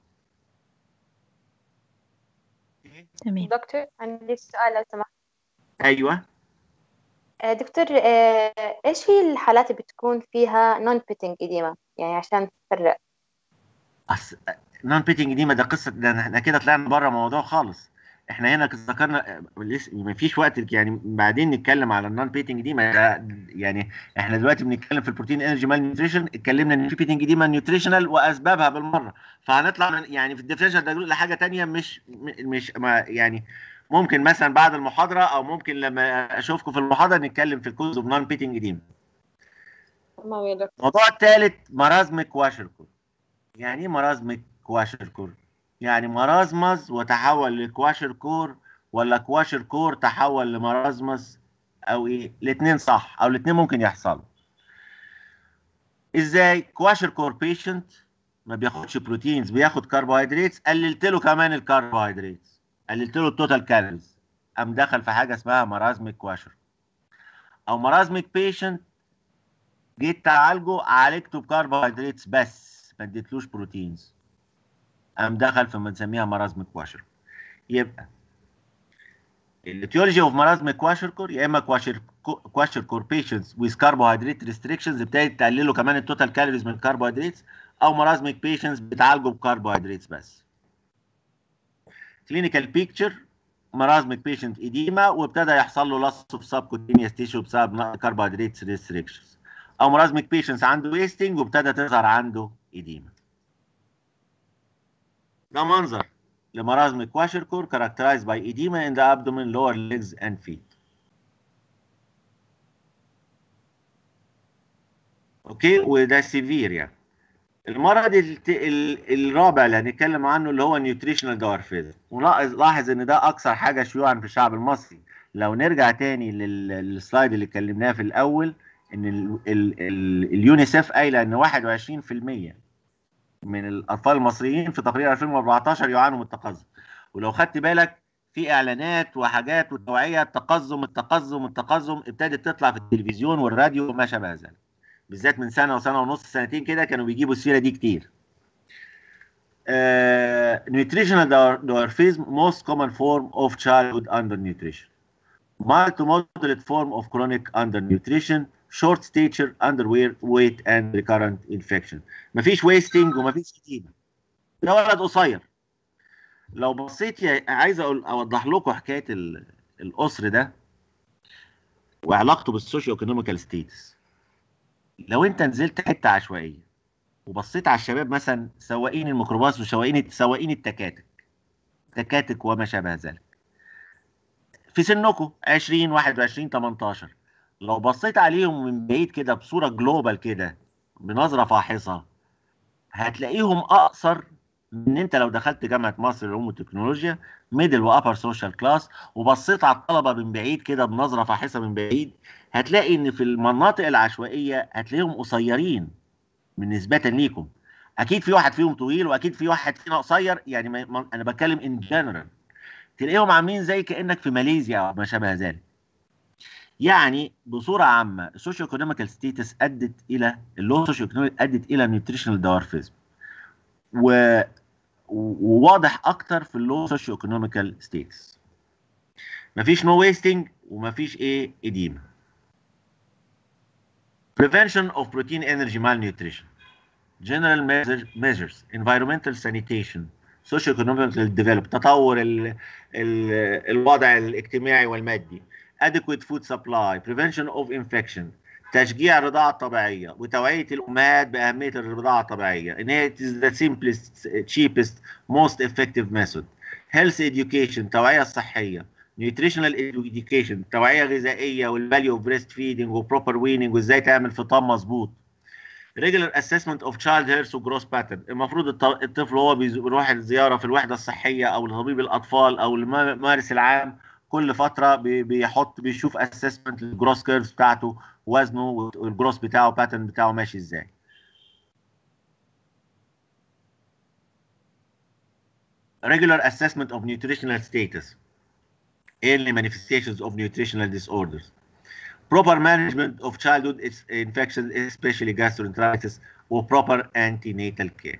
تمام دكتور عندي سؤال لو سمحت ايوه آه، دكتور آه، ايش هي الحالات اللي بتكون فيها نون بيتنج إديمة يعني عشان تفرق نون بيتنج دي ما ده قصه ده احنا كده طلعنا بره الموضوع خالص احنا هنا ذكرنا ما فيش وقت يعني بعدين نتكلم على النون بيتنج دي ما ده- يعني احنا دلوقتي بنتكلم في البروتين انرجي مال نيوتريشن اتكلمنا ان في بيتنج دي مال نيوتريشنال واسبابها بالمره فهنطلع من يعني في الديفرنشال ده لحاجه تانية مش م- مش ما يعني ممكن مثلا بعد المحاضره او ممكن لما اشوفكم في المحاضره نتكلم في الكوز اوف نون بيتنج دي تمام يا دكتور الموضوع الثالث مرازمك كواشركور يعني ايه مرازمك كواشركور يعني مرازمز وتحول لكواشركور ولا كواشركور تحول لمرازمز او ايه الاثنين صح او الاثنين ممكن يحصلوا ازاي كواشركور بيشنت ما بياخدش بروتينز بياخد كربوهيدرات قللت له كمان الكربوهيدرات قللت له التوتال كالوريز قام دخل في حاجه اسمها مرازمك كواشر او مرازمك بيشنت جيت تعالجه عالجته بكربوهيدرات بس ما اديتلوش بروتينز قام دخل في ما بنسميها مرض كواشر يبقى الاتيولوجي اوف مرض كواشركور يا اما كواشر كواشركور بيشنتس ويز كربوهيدرات ريستريكشنز ابتدت تقلله كمان التوتال كالوريز من الكربوهيدرات او مرازمك بيشنتس بتعالجوا بكربوهيدرات بس كلينيكال بيكتشر مرازمك بيشنت ايديما وابتدى يحصل له لص في سبكوتينيوس تيشو بسبب كربوهيدرات ريستريكشنز او مرازمك بيشنتس عنده ويستنج وابتدى تظهر عنده ايديما ده منظر لمرازم كواشركور characterized by edema in the abdomen, lower legs and feet. اوكي وده سيفير يعني. المرض الت... ال... الرابع اللي هنتكلم عنه اللي هو نيوتريشنال دورفيزم ولاحظ لاحظ ان ده اكثر حاجه شيوعا في الشعب المصري لو نرجع تاني لل... للسلايد اللي اتكلمناه في الاول ان ال... ال... ال... اليونيسيف قايله ان 21% من الاطفال المصريين في تقرير 2014 يعانوا من التقزم ولو خدت بالك في اعلانات وحاجات وتوعيه التقزم التقزم التقزم ابتدت تطلع في التلفزيون والراديو وما شابه ذلك بالذات من سنه وسنه ونص سنتين كده كانوا بيجيبوا السيره دي كتير uh, nutritional dwarfism most common form of childhood undernutrition mild to moderate form of chronic undernutrition short stature underweight weight and recurrent infection مفيش ويستنج ومفيش كتيبه ده ولد قصير لو بصيت يا- عايز اقول اوضح لكم حكايه ال- القصر ده وعلاقته بالسوشيو ايكونوميكال ستيتس لو انت نزلت حته عشوائيه وبصيت على الشباب مثلا سواقين الميكروباص وسواقين سواقين التكاتك تكاتك وما شابه ذلك في سنكم 20 21 18 لو بصيت عليهم من بعيد كده بصوره جلوبال كده بنظره فاحصه هتلاقيهم اقصر من انت لو دخلت جامعه مصر للعلوم والتكنولوجيا ميدل وابر سوشيال كلاس وبصيت على الطلبه من بعيد كده بنظره فاحصه من بعيد هتلاقي ان في المناطق العشوائيه هتلاقيهم قصيرين بالنسبه ليكم اكيد في واحد فيهم طويل واكيد في واحد فينا قصير يعني ما ما- انا بتكلم ان جنرال تلاقيهم عاملين زي كانك في ماليزيا او ما شابه ذلك يعني بصوره عامه السوشيو ايكونوميكال ستيتس ادت الى اللو سوشيو ايكونوميك ادت الى نيوتريشنال دورفيزم و وواضح اكتر في اللو سوشيو ايكونوميكال ستيتس مفيش نو ويستنج ومفيش ايه اديما prevention of protein energy malnutrition general measure- measures environmental sanitation سوشيو ايكونوميك ديفلوب تطور ال ال الوضع الاجتماعي والمادي adequate food supply prevention of infection تشجيع الرضاعة الطبيعية وتوعية الأمهات بأهمية الرضاعة الطبيعية إن هي it is the simplest cheapest most effective method health education توعية صحية nutritional education توعية غذائية والفاليو اوف بريست فيدنج وبروبر ويننج وازاي تعمل فطام مظبوط regular assessment of child health وجروس pattern المفروض الط- الطفل وهو بيز- بيروح الزيارة في الوحدة الصحية أو لطبيب الأطفال أو الممارس العام كل فترة بي- بيحط بيشوف assessment للجروس كيرفز بتاعته وزنه والجروس بتاعه باترن بتاعه ماشي ازاي regular assessment of nutritional status early manifestations of nutritional disorders proper management of childhood is- infections especially gastroenteritis وproper antenatal care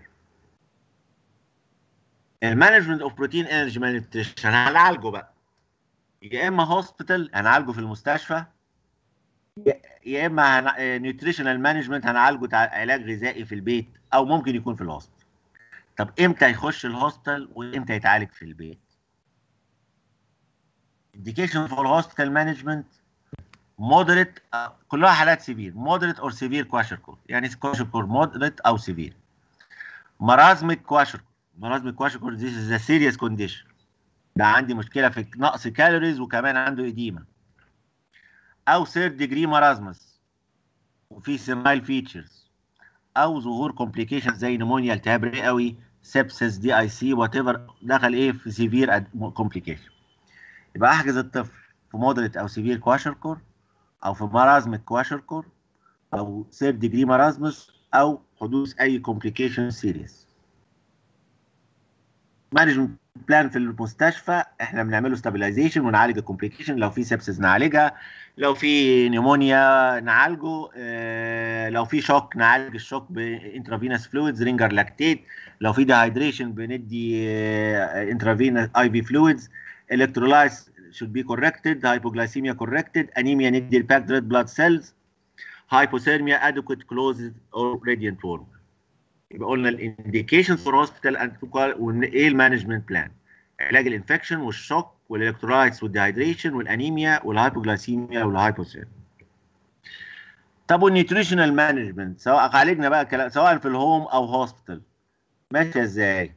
المانجمنت اوف بروتين انرجي malnutrition هنعالجه بقى يا اما هوسبيتال هنعالجه في المستشفى يا- يا اما نيوتريشنال مانجمنت هنعالجه تع- علاج غذائي في البيت او ممكن يكون في الهوسبيتال طب امتى يخش الهوسبيتال وامتى يتعالج في البيت indication for hospital management moderate آه، كلها حالات سيفير moderate or severe kwashiorkor يعني kwashiorkor moderate او severe marasmic kwashiorkor marasmic kwashiorkor this is a serious condition ده عندي مشكله في نقص كالوريز وكمان عنده اديمه او third degree marasmus وفي سمايل فيتشرز او ظهور كومبليكيشن زي نمونيا التهاب رئوي سبسس دي اي سي وات ايفر دخل ايه في سيفير كومبليكيشن يبقى احجز الطفل في مودريت او سيفير كواشركور او في مرازمة كواشركور او ثيرد ديجري مرازمس او حدوث اي كومبليكيشن سيريس مانجمنت بلان في المستشفى احنا بنعمله ستابلايزيشن ونعالج الكومبليكيشن لو في سبسس نعالجها لو في نيمونيا نعالجه آه، لو في شوك نعالج الشوك بانترافينوس فلويدز رينجر لاكتيت لو في ديهايدريشن بندي انترافينوس اي في فلويدز electrolytes should be corrected hypoglycemia corrected anemia ندي الباكد red blood cells hypothermia adequate closed or radiant warm يبقى قلنا الانديكيشن فور هوسبيتال اند وايه المانجمنت بلان علاج الانفكشن والشوك والالكترولايتس والديهايدريشن والانيميا والهايبوجلايسيميا والهايبوثيرميا طب والنيوتريشنال مانجمنت سواء عالجنا بقى كلام سواء في الهوم او هوسبيتال ماشيه ازاي؟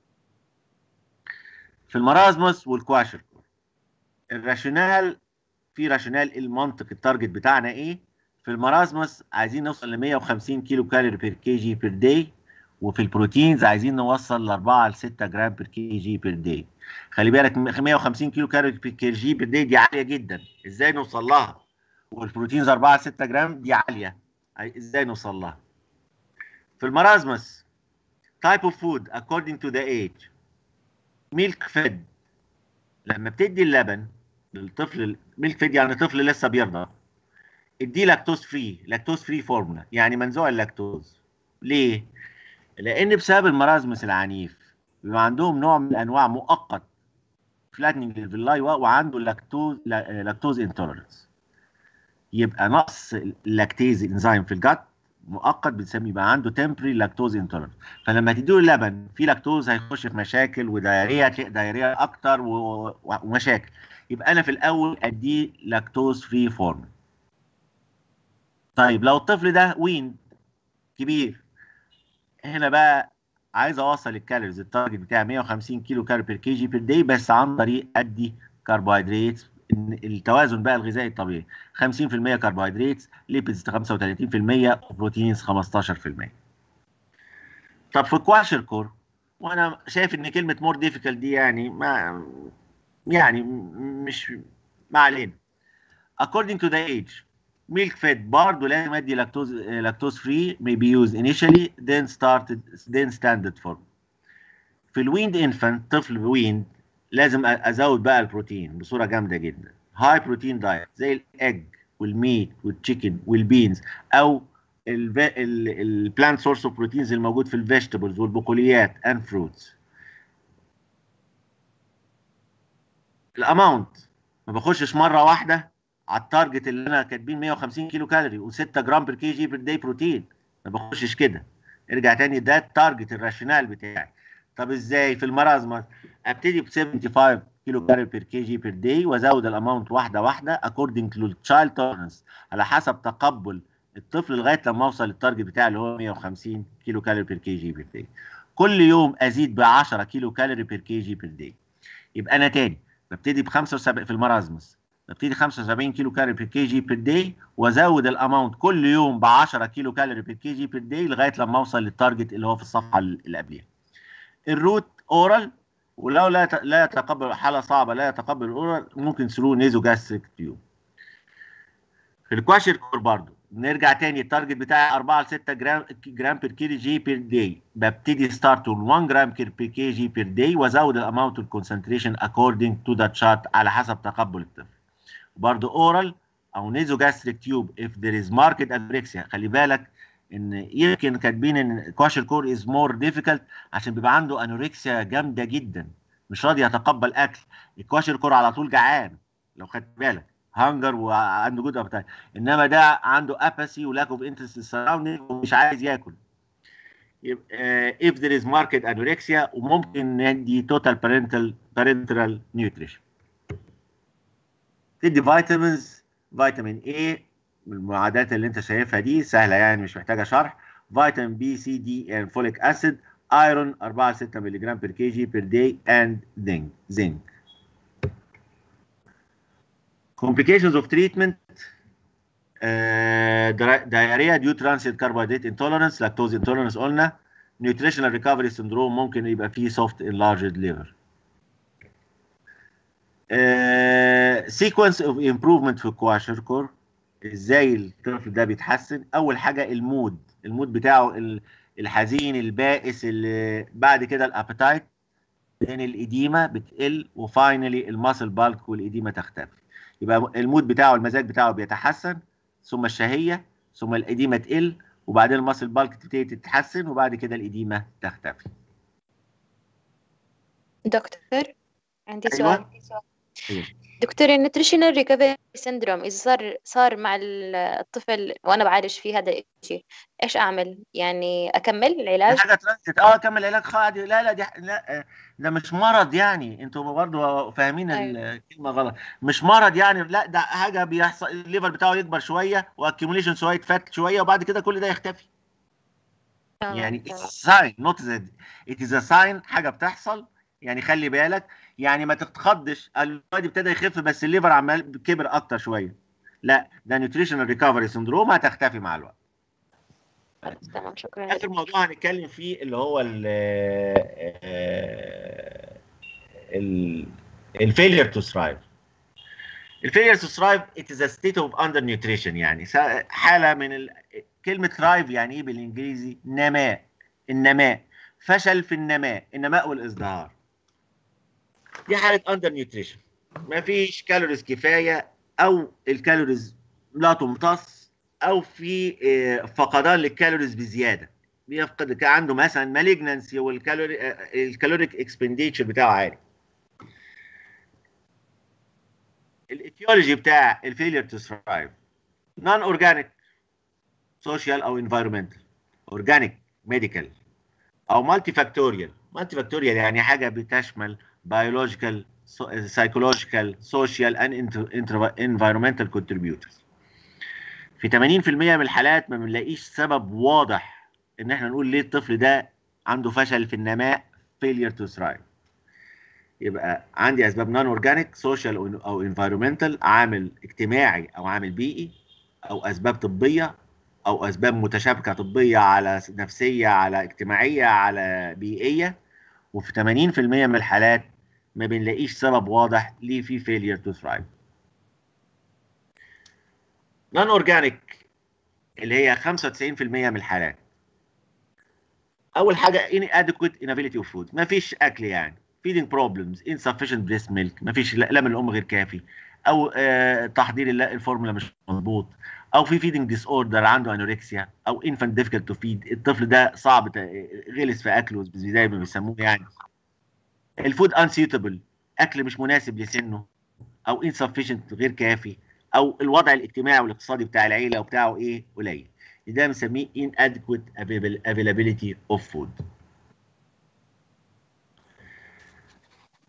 في المرازمس والكواشر الراشونال في راشونال المنطق التارجت بتاعنا ايه؟ في المرازمس عايزين نوصل ل 150 كيلو كالوري بير كي جي بير داي وفي البروتينز عايزين نوصل ل 4 ل 6 جرام بير كي جي بير داي خلي بالك 150 كيلو كالوري بير كي جي بير داي دي عاليه جدا ازاي نوصل لها والبروتينز 4 ل 6 جرام دي عاليه ازاي نوصل لها في المرازمس type of food according to the age milk fed لما بتدي اللبن للطفل ميلك فيد يعني طفل لسه بيرضع اديه لاكتوز فري لاكتوز فري فورمولا يعني منزوع اللاكتوز ليه لان بسبب المرازمس العنيف بيبقى عندهم نوع من انواع مؤقت فلاتنج للفيلاي وعنده لاكتوز لاكتوز انتولرنس يبقى نقص اللاكتيز انزيم في الجت مؤقت بنسميه يبقى عنده تمبري لاكتوز انتولرنس فلما تديله اللبن في لاكتوز هيخش في مشاكل ودايريا دايريا اكتر و- ومشاكل يبقى انا في الاول اديه لاكتوز فري فورم طيب لو الطفل ده وين كبير هنا بقى عايز اوصل الكالوريز التارجت بتاعي 150 كيلو كالوري بير كي جي بير داي بس عن طريق ادي كربوهيدرات إن التوازن بقى الغذائي الطبيعي 50% كربوهيدرات ليبيدز 35% وبروتينز 15% طب في كواشر كور وانا شايف ان كلمه مور ديفيكالت دي يعني ما يعني م- مش ما علينا according to the age milk fed برضه لازم ادي لاكتوز لاكتوز فري may be used initially then started then standard form في الويند انفانت طفل ويند لازم أ- ازود بقى البروتين بصوره جامده جدا هاي بروتين دايت زي الاج والميت والتشيكن والبينز او البلانت سورس اوف بروتينز الموجود في الفيجيتابلز والبقوليات اند فروتس الاماونت ما بخشش مره واحده على التارجت اللي انا كاتبين 150 كيلو كالوري و6 جرام بير كي جي بير داي بروتين ما بخشش كده ارجع تاني ده التارجت الراشونال بتاعي طب ازاي في المرازمة ابتدي ب 75 كيلو كالوري بير كي جي بير داي وازود الاماونت واحده واحده according to child tolerance على حسب تقبل الطفل لغايه لما اوصل للتارجت بتاعي اللي هو 150 كيلو كالوري بير كي جي بير داي كل يوم ازيد ب 10 كيلو كالوري بير كي جي بير داي يبقى انا تاني ببتدي ب 75 في المرازمس ببتدي 75 كيلو كالوري بير كي جي بير داي وازود الاماونت كل يوم ب 10 كيلو كالوري بير كي جي بير داي لغايه لما اوصل للتارجت اللي هو في الصفحه اللي قبليها الروت اورال ولو لا يت- لا يتقبل حاله صعبه لا يتقبل الاورال ممكن ثرو نيزو جاستريك تيوب في الكواشر كور برضو نرجع تاني التارجت بتاعي 4 ل 6 جرام جرام بير كيلو جي بير داي ببتدي ستارت 1 جرام بير كي جي بير داي وازود الاماونت والكونسنتريشن اكوردنج تو ذا تشارت على حسب تقبل الطفل برضو اورال او نيزو جاستريك تيوب if there is marked anorexia خلي بالك ان يمكن كاتبين ان كواشر كور از مور ديفيكالت عشان بيبقى عنده انوركسيا جامده جدا مش راضي يتقبل اكل الكواشر كور على طول جعان لو خدت بالك هانجر وعنده جود ابتايت انما ده عنده اباسي ولاك اوف انترست سراوندينج ومش عايز ياكل يبقى if there is marked anorexia وممكن ندي total parental parenteral nutrition تدي فيتامينز فيتامين A بالمعادلات اللي انت شايفها دي سهله يعني مش محتاجه شرح فيتامين بي سي دي and فوليك اسيد ايرون 4 6 ملغ بير كي جي بير داي اند زنك زنك complications of treatment uh, di- diarrhea due transient carbohydrate intolerance lactose intolerance قلنا nutritional recovery syndrome ممكن يبقى فيه soft enlarged liver uh, sequence of improvement في الكواشركور ازاي الطفل ده بيتحسن اول حاجه المود المود بتاعه ال- الحزين البائس اللي بعد كده الابيتايت لان الاديمه بتقل وفاينلي الماسل بالك والاديمه تختفي يبقى المود بتاعه المزاج بتاعه بيتحسن ثم الشهيه ثم الاديمه تقل وبعدين الماسل بالك تبتدي تتحسن وبعد كده الاديمه تختفي دكتور عندي أيوة. سؤال أيوة. دكتور النيوتريشنال ريكفري سيندروم إذا صار صار مع ال- الطفل وأنا بعالج فيه هذا الشيء إيش أعمل؟ يعني أكمل العلاج؟ دي حاجه ترانزيت اه كمل علاج خاطئ لا لا دي لا آه، ده مش مرض يعني انتوا برضو فاهمين الكلمه غلط مش مرض يعني لا ده حاجه بيحصل الليفر بتاعه يكبر شويه واكيوميليشن شويه فات شويه وبعد كده كل ده يختفي يعني ساين نوت ات از ساين حاجه بتحصل يعني خلي بالك يعني ما تتخضش الواد ابتدى يخف بس الليفر عمال كبر اكتر شويه لا ده نيوتريشنال ريكفري سندروم هتختفي مع الوقت تمام شكرا اخر موضوع هنتكلم فيه اللي هو ال ال الفيلير تو ثرايف الفيلير تو ثرايف ات از ستيت اوف اندر نيوتريشن يعني سا- حاله من ال... كلمه ثرايف يعني ايه بالانجليزي نماء النماء فشل في النماء النماء والازدهار دي حاله اندر نيوتريشن مفيش كالوريز كفايه او الكالوريز لا تمتص او في آه، فقدان للكالوريز بزياده بيفقد كان عنده مثلا مالجنسي والكالوري آه، الكالوريك اكسبنديتشر بتاعه عالي الايتيولوجي بتاع الفيلير تو ثرايف نون اورجانيك سوشيال او انفايرمنتال اورجانيك ميديكال او مالتي فاكتوريال مالتي فاكتوريال يعني حاجه بتشمل بيولوجيكال سايكولوجيكال سوشيال اند انفايرمنتال كونتريبيوتورز في 80% من الحالات ما بنلاقيش سبب واضح ان احنا نقول ليه الطفل ده عنده فشل في النماء failure to thrive يبقى عندي اسباب نون اورجانيك سوشيال او انفايرمنتال عامل اجتماعي او عامل بيئي او اسباب طبيه او اسباب متشابكه طبيه على نفسيه على اجتماعيه على بيئيه وفي 80% من الحالات ما بنلاقيش سبب واضح ليه في failure to thrive نون اورجانيك اللي هي 95% من الحالات اول حاجه inadequate inability of food ما فيش اكل يعني feeding problems insufficient breast milk ما فيش لبن الام غير كافي او آه تحضير الل- الفورمولا مش مظبوط او في feeding disorder عنده انوركسيا او infant difficult to feed الطفل ده صعب ت- غلس في اكله زي ما بيسموه يعني الفود unsuitable اكل مش مناسب لسنه او insufficient غير كافي او الوضع الاجتماعي والاقتصادي بتاع العيله وبتاعه ايه قليل ده بنسميه inadequate avail- availability of food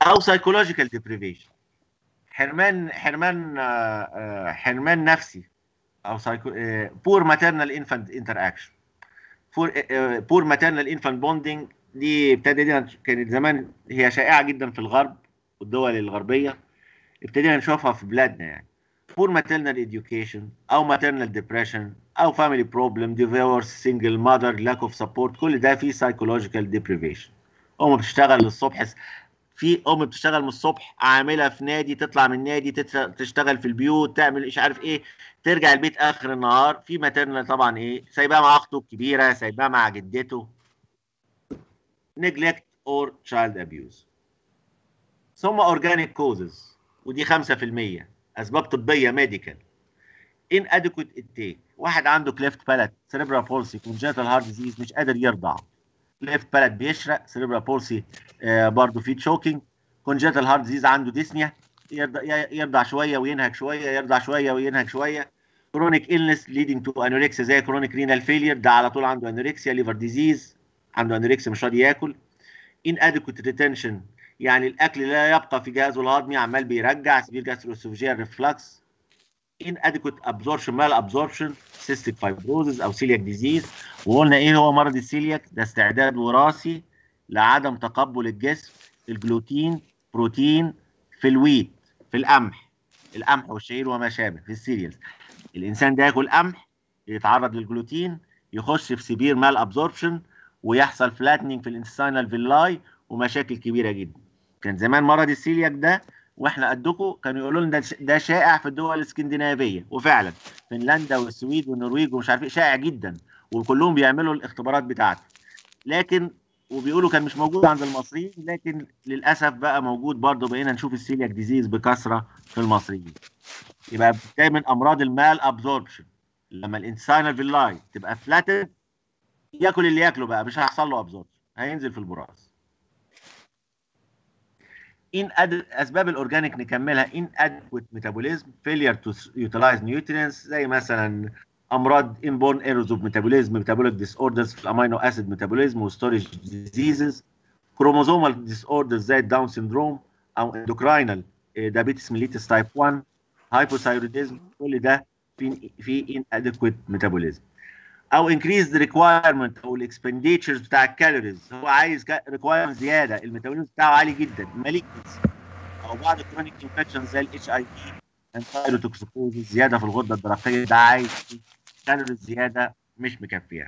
او سايكولوجيكال ديبريفيشن حرمان حرمان آه، آه، حرمان نفسي او سايكو بور ماتيرنال انفانت انتراكشن بور ماتيرنال انفانت بوندنج دي ابتدينا كانت زمان هي شائعه جدا في الغرب والدول الغربيه ابتدينا نشوفها في بلادنا يعني poor maternal education او maternal depression او family problem divorce single mother lack of support كل ده فيه psychological deprivation ام بتشتغل الصبح في ام بتشتغل من الصبح عامله في نادي تطلع من النادي تت- تشتغل في البيوت تعمل مش عارف ايه ترجع البيت اخر النهار في ماتيرنال طبعا ايه سايباها مع اخته الكبيره سايباها مع جدته neglect or child abuse ثم organic causes ودي 5% اسباب طبيه ميديكال inadequate intake واحد عنده كليفت بالات سيريبرال بولسي congenital heart disease مش قادر يرضع كليفت بالات بيشرق سيريبرال بولسي برضه في تشوكينج congenital heart disease عنده ديسنيا يرضع, يرضع شويه وينهك شويه يرضع شويه وينهك شويه chronic illness leading to anorexia زي chronic renal failure ده على طول عنده انوركسيا ليفر ديزيز عنده انوركسيا مش راضي ياكل inadequate retention يعني الاكل لا يبقى في جهازه الهضمي عمال بيرجع سبير جاستروسوفيجيال ريفلكس inadequate absorption mal absorption cystic fibrosis او celiac disease وقلنا ايه هو مرض السيلياك ده استعداد وراثي لعدم تقبل الجسم الجلوتين بروتين في الويت في القمح القمح والشعير وما شابه في السيريالز الانسان ده ياكل قمح يتعرض للجلوتين يخش في سبير مال ابزوربشن ويحصل فلاتنينج في الانتستينال فيلاي ومشاكل كبيره جدا كان زمان مرض السيلياك ده واحنا قدكم كانوا يقولوا لنا ده- ده شائع في الدول الاسكندنافيه وفعلا فنلندا والسويد والنرويج ومش عارف ايه شائع جدا وكلهم بيعملوا الاختبارات بتاعته لكن وبيقولوا كان مش موجود عند المصريين لكن للاسف بقى موجود برضه بقينا نشوف السيلياك ديزيز بكثره في المصريين يبقى دايما امراض المال ابزوربشن لما الانسانال فيلاي تبقى فلاتد ياكل اللي ياكله بقى مش هيحصل له ابزوربشن هينزل في البراز in ad- اسباب الاورجانيك نكملها inadequate metabolism failure to utilize nutrients زي مثلا امراض inborn errors of metabolism metabolic disorders في الامينو اسيد metabolism وستورج diseases chromosomal disorders زي الداون syndrome او endocrinal eh, diabetes mellitus type 1 hypothyroidism كل ده في في inadequate metabolism او increase the requirement او الاكسبنديتشرز بتاع الكالوريز هو عايز ريكوايرمنت زياده الميتابوليزم بتاعهعالي جدا مالجنس او بعض الكرونيك انفكشن زي الاتش اي في انتايروتوكسيكوزيس زياده في الغده الدرقيه ده عايز كالوريز زياده مش مكفيه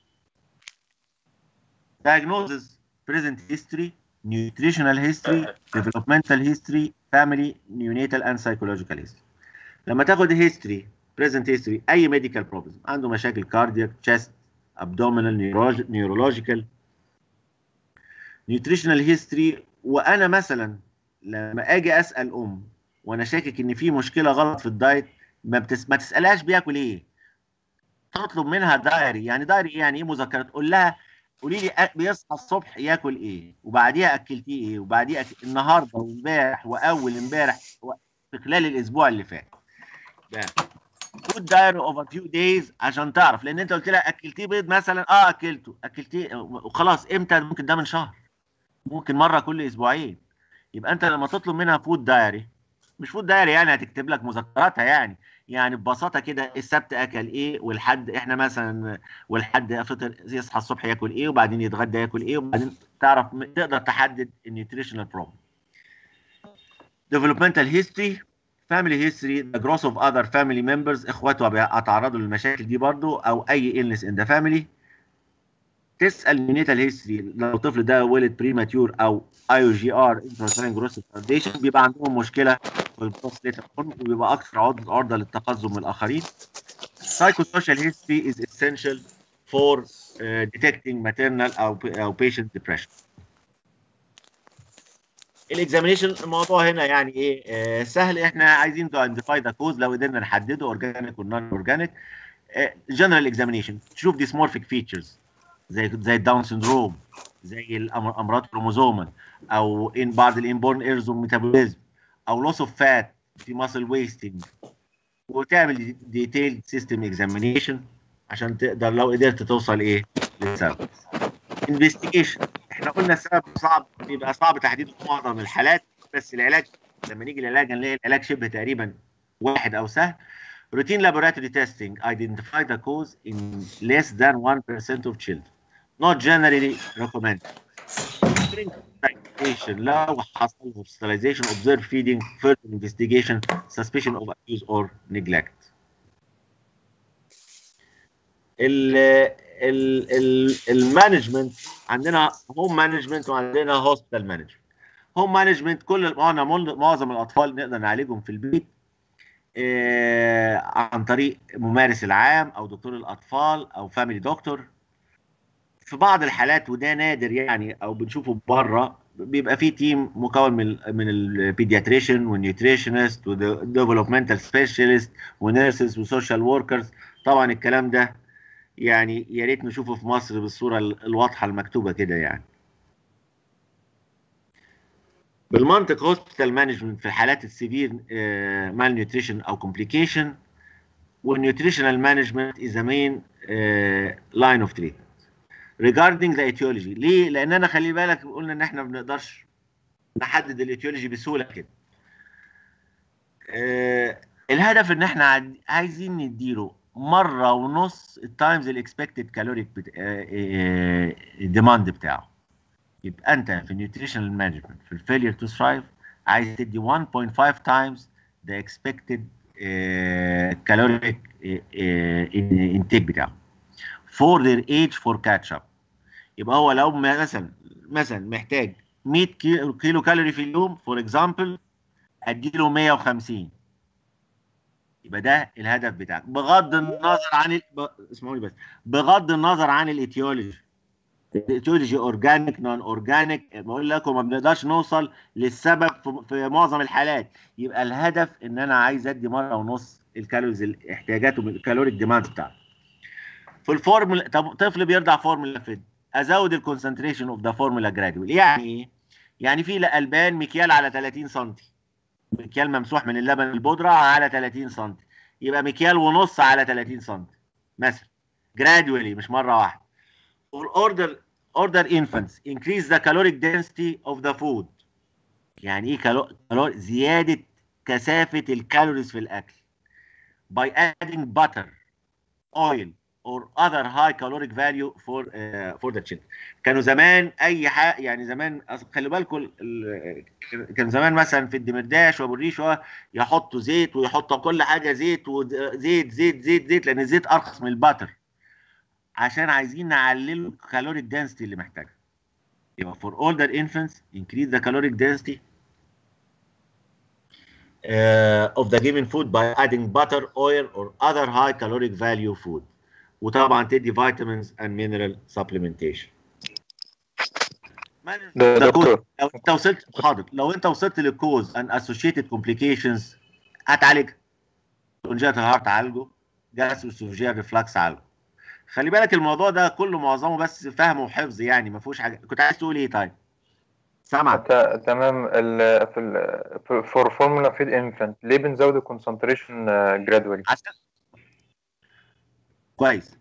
diagnosis present history nutritional history developmental history family neonatal and psychological history لما تاخد history present history اي medical problem عنده مشاكل cardiac chest abdominal neurolog- neurological nutritional history وانا مثلا لما اجي اسال ام وانا شاكك ان في مشكله غلط في الدايت ما, بتس... ما تسالهاش بياكل ايه تطلب منها دايري يعني دايري ايه يعني ايه مذكرات قول لها قولي لي أ- بيصحى الصبح ياكل ايه وبعديها اكلتيه ايه وبعديها أك... النهارده وامبارح واول امبارح و... في خلال الاسبوع اللي فات ده فود دايري اوفر فيو دايز عشان تعرف لان انت قلت لها اكلتيه بيض مثلا اه اكلته اكلتيه وخلاص امتى ممكن ده من شهر ممكن مره كل اسبوعين يبقى انت لما تطلب منها فود دايري مش فود دايري يعني هتكتب لك مذكراتها يعني يعني ببساطه كده السبت اكل ايه والحد احنا مثلا والحد فطر يصحى الصبح ياكل ايه وبعدين يتغدى ياكل ايه وبعدين تعرف تقدر تحدد النيوتريشنال بروبلم developmental history family history the growth of other family members اخواته اتعرضوا للمشاكل دي برضو او اي illness in the family تسال نيونيتال هيستوري لو الطفل ده ولد بريماتيور او اي او جي ار انترناشونال جروس فاونديشن بيبقى عندهم مشكله في البروستيت وبيبقى اكثر عرض- عرضه للتقزم من الاخرين psychosocial history is essential for uh, detecting maternal او او patient depression الاكزامينيشن الموضوع هنا يعني ايه آه سهل احنا عايزين تو ايدنتيفاي ذا كوز لو قدرنا نحدده اورجانيك والنون اورجانيك جنرال اكزامينيشن تشوف ديسمورفيك فيتشرز زي زي الداون سندروم زي الأمر- امراض كروموزومال او ان بعض الانبورن ايرز ميتابوليزم او لوس اوف فات في ماسل ويستنج وتعمل ديتيل سيستم اكزامينيشن عشان تقدر لو قدرت توصل ايه للسبب انفستيجيشن احنا احنا قلنا السبب صعب بيبقى صعب تحديده في معظم الحالات بس العلاج لما نيجي للعلاج هنلاقي العلاج شبه تقريبا واحد او سهل routine laboratory testing identify the cause in less than 1% of children not generally recommended During investigation لو حصل hospitalization observe feeding further investigation suspicion of abuse or neglect ال ال ال المانجمنت عندنا هوم مانجمنت وعندنا هوسبيتال مانجمنت هوم مانجمنت كل معنا معظم الاطفال نقدر نعالجهم في البيت آه، عن طريق ممارس العام او دكتور الاطفال او فاميلي دكتور في بعض الحالات وده نادر يعني او بنشوفه بره بيبقى في تيم مكون من من البيدياتريشن والنيوتريشنست والديفلوبمنتال سبيشالست ونيرسز وسوشيال وركرز طبعا الكلام ده يعني يا ريت نشوفه في مصر بالصوره الواضحه المكتوبه كده يعني بالمنطق هوسبيتال مانجمنت في الحالات السيفير مال نيوتريشن او كومبليكيشن والنيوتريشنال مانجمنت از مين لاين اوف تريتمنت regarding the etiology ليه؟ لان انا خلي بالك قلنا ان احنا ما بنقدرش نحدد الايتيولوجي بسهوله كده. آه الهدف ان احنا عاد- عايزين نديله مره ونص التايمز الاكسبكتد كالوريك ديماند بتاعه. يبقى انت في النيوتريشنال مانجمنت في الفيلير تو ثرايف عايز تدي 1.5 تايمز ذا اكسبكتد كالوريك انتيك بتاعه. for their age for catch up يبقى هو لو مثلا مثلا محتاج 100 كيلو, كيلو كالوري في اليوم فور اكزامبل اديله 150 يبقى ده الهدف بتاعك بغض النظر عن ال... ب... اسمعوني بس بغض النظر عن الايتيولوجي الايتيولوجي اورجانيك نون اورجانيك بقول لكم ما بنقدرش نوصل للسبب في, في معظم الحالات يبقى الهدف ان انا عايز ادي مره ونص الكالوريز ال- احتياجاته من الكالوريك ديماند بتاعته في الفورمولا طب طفل بيرضع فورمولا فيد ازود الكونسنتريشن اوف ذا فورمولا جرادوال يعني ايه؟ يعني في البان مكيال على 30 سم مكيال ممسوح من اللبن البودره على 30 سم يبقى مكيال ونص على 30 سم مثلا جرادوالي مش مره واحده اوردر اوردر انفانتس increase the caloric density of the food يعني ايه كالو... كالو... زياده كثافه الكالوريز في الاكل by adding butter oil or other high caloric value for uh, for the children كانوا زمان اي حاجه يعني زمان أص- خلي بالكم ال- ال- كان زمان مثلا في الدمرداش وابو الريش هو يحطوا زيت ويحطوا كل حاجه زيت وزيت زيت زيت زيت لان الزيت ارخص من الباتر عشان عايزين نعللوا الكالوريك density اللي محتاجها يبقى for older infants increase the caloric density uh, of the given food by adding butter, oil or other high caloric value food. وطبعا تدي vitamins and mineral supplementation. ده ده دكتور لو انت وصلت حاضر لو انت وصلت للكوز and associated complications هتعالجها. congenital heart عالجه، gastroesophageal reflux عالجه. خلي بالك الموضوع ده كله معظمه بس فهم وحفظ يعني ما فيهوش حاجه كنت عايز تقول ايه طيب؟ سامعك ت- تمام ال في ال فور فورمولا فيد انفانت ليه بنزود الكونسنتريشن جرادوالي عشان كويس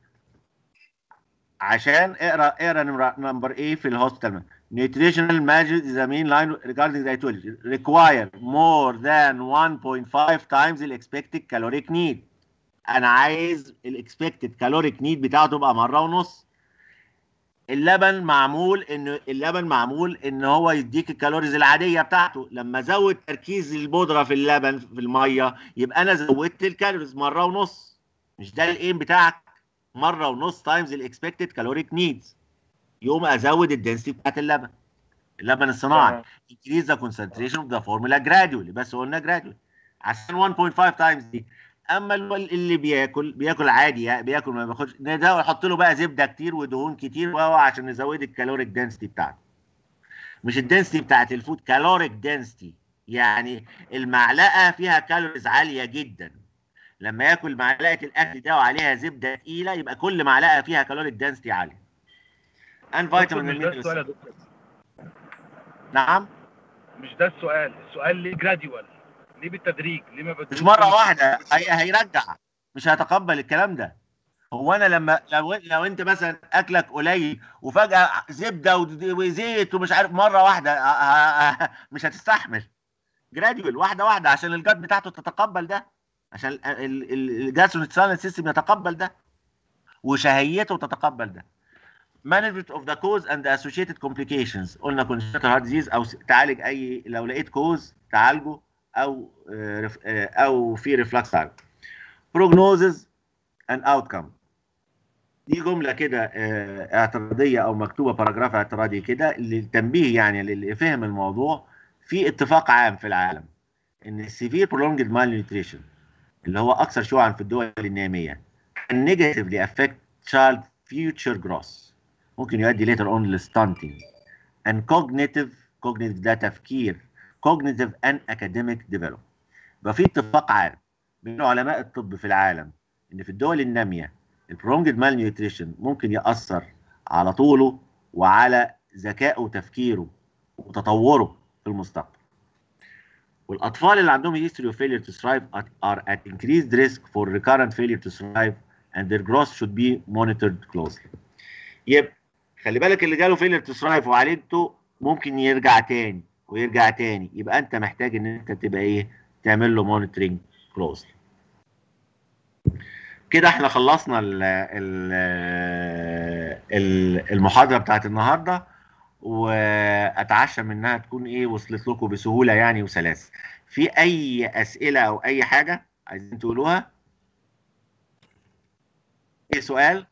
عشان اقرا اقرا نمبر نمبر ايه في الهوسبيتال nutritional measures is the main line regarding the etiology require more than 1.5 times the expected caloric need انا عايز الاكسبكتد كالوريك نيد بتاعته تبقى مره ونص اللبن معمول ان اللبن معمول ان هو يديك الكالوريز العاديه بتاعته لما ازود تركيز البودره في اللبن في الميه يبقى انا زودت الكالوريز مره ونص مش ده الايم بتاعك مره ونص تايمز الاكسبكتد كالوريك نيدز يقوم ازود الدنسيتي بتاعت اللبن اللبن الصناعي increase the concentration of the formula gradually بس قلنا gradually عشان 1.5 تايمز دي اما ال- اللي بياكل بياكل عادي يعني بياكل ما بياخدش ده يحط له بقى زبده كتير ودهون كتير وهو عشان نزود الكالوريك دنسيتي بتاعته مش الدنسيتي بتاعت الفود كالوريك دنسيتي يعني المعلقه فيها كالوريز عاليه جدا لما ياكل معلقه الاكل ده وعليها زبده تقيله يبقى كل معلقه فيها كالوريك دنسيتي عاليه ان دكتور فيتامين مش ده السؤال يا دكتور نعم مش ده السؤال السؤال ليه جراديوال ليه بالتدريج ليه ما بدوش مش مره واحده هي هيرجع مش هيتقبل الكلام ده هو انا لما لو لو انت مثلا اكلك قليل وفجاه زبده ود- وزيت ومش عارف مره واحده آه، آه، آه، مش هتستحمل جراديوال واحده واحده عشان الجات بتاعته تتقبل ده عشان الجاسترونترال سيستم يتقبل ده وشهيته تتقبل ده management of the cause and the associated complications قلنا congenital heart disease او س- تعالج اي لو لقيت كوز تعالجه او آه، رف- آه، او في ريفلكس تعالجه prognosis and outcome دي جمله كده آه، اعتراضيه او مكتوبه باراجراف اعتراضي كده للتنبيه يعني للي فهم الموضوع في اتفاق عام في العالم ان السيفير prolonged malnutrition اللي هو اكثر شيوعا في الدول الناميه can negatively affect child future growth ممكن يؤدي later on للستانتنج and cognitive cognitive ده تفكير cognitive and academic development يبقى في اتفاق عام بين علماء الطب في العالم ان في الدول الناميه البرونجد مال نيوتريشن ممكن ياثر على طوله وعلى ذكائه وتفكيره وتطوره في المستقبل والاطفال اللي عندهم history of failure to thrive at- are at increased risk for recurrent failure to thrive and their growth should be monitored closely يبقى خلي بالك اللي جاله فيلر تو ثرايف وعالجته ممكن يرجع تاني ويرجع تاني يبقى انت محتاج ان انت تبقى ايه تعمل له مونيتورنج كلوز كده احنا خلصنا ال ال ال المحاضره بتاعت النهارده واتعشى منها تكون ايه وصلت لكم بسهوله يعني وسلاسه في اي اسئله او اي حاجه عايزين تقولوها ايه سؤال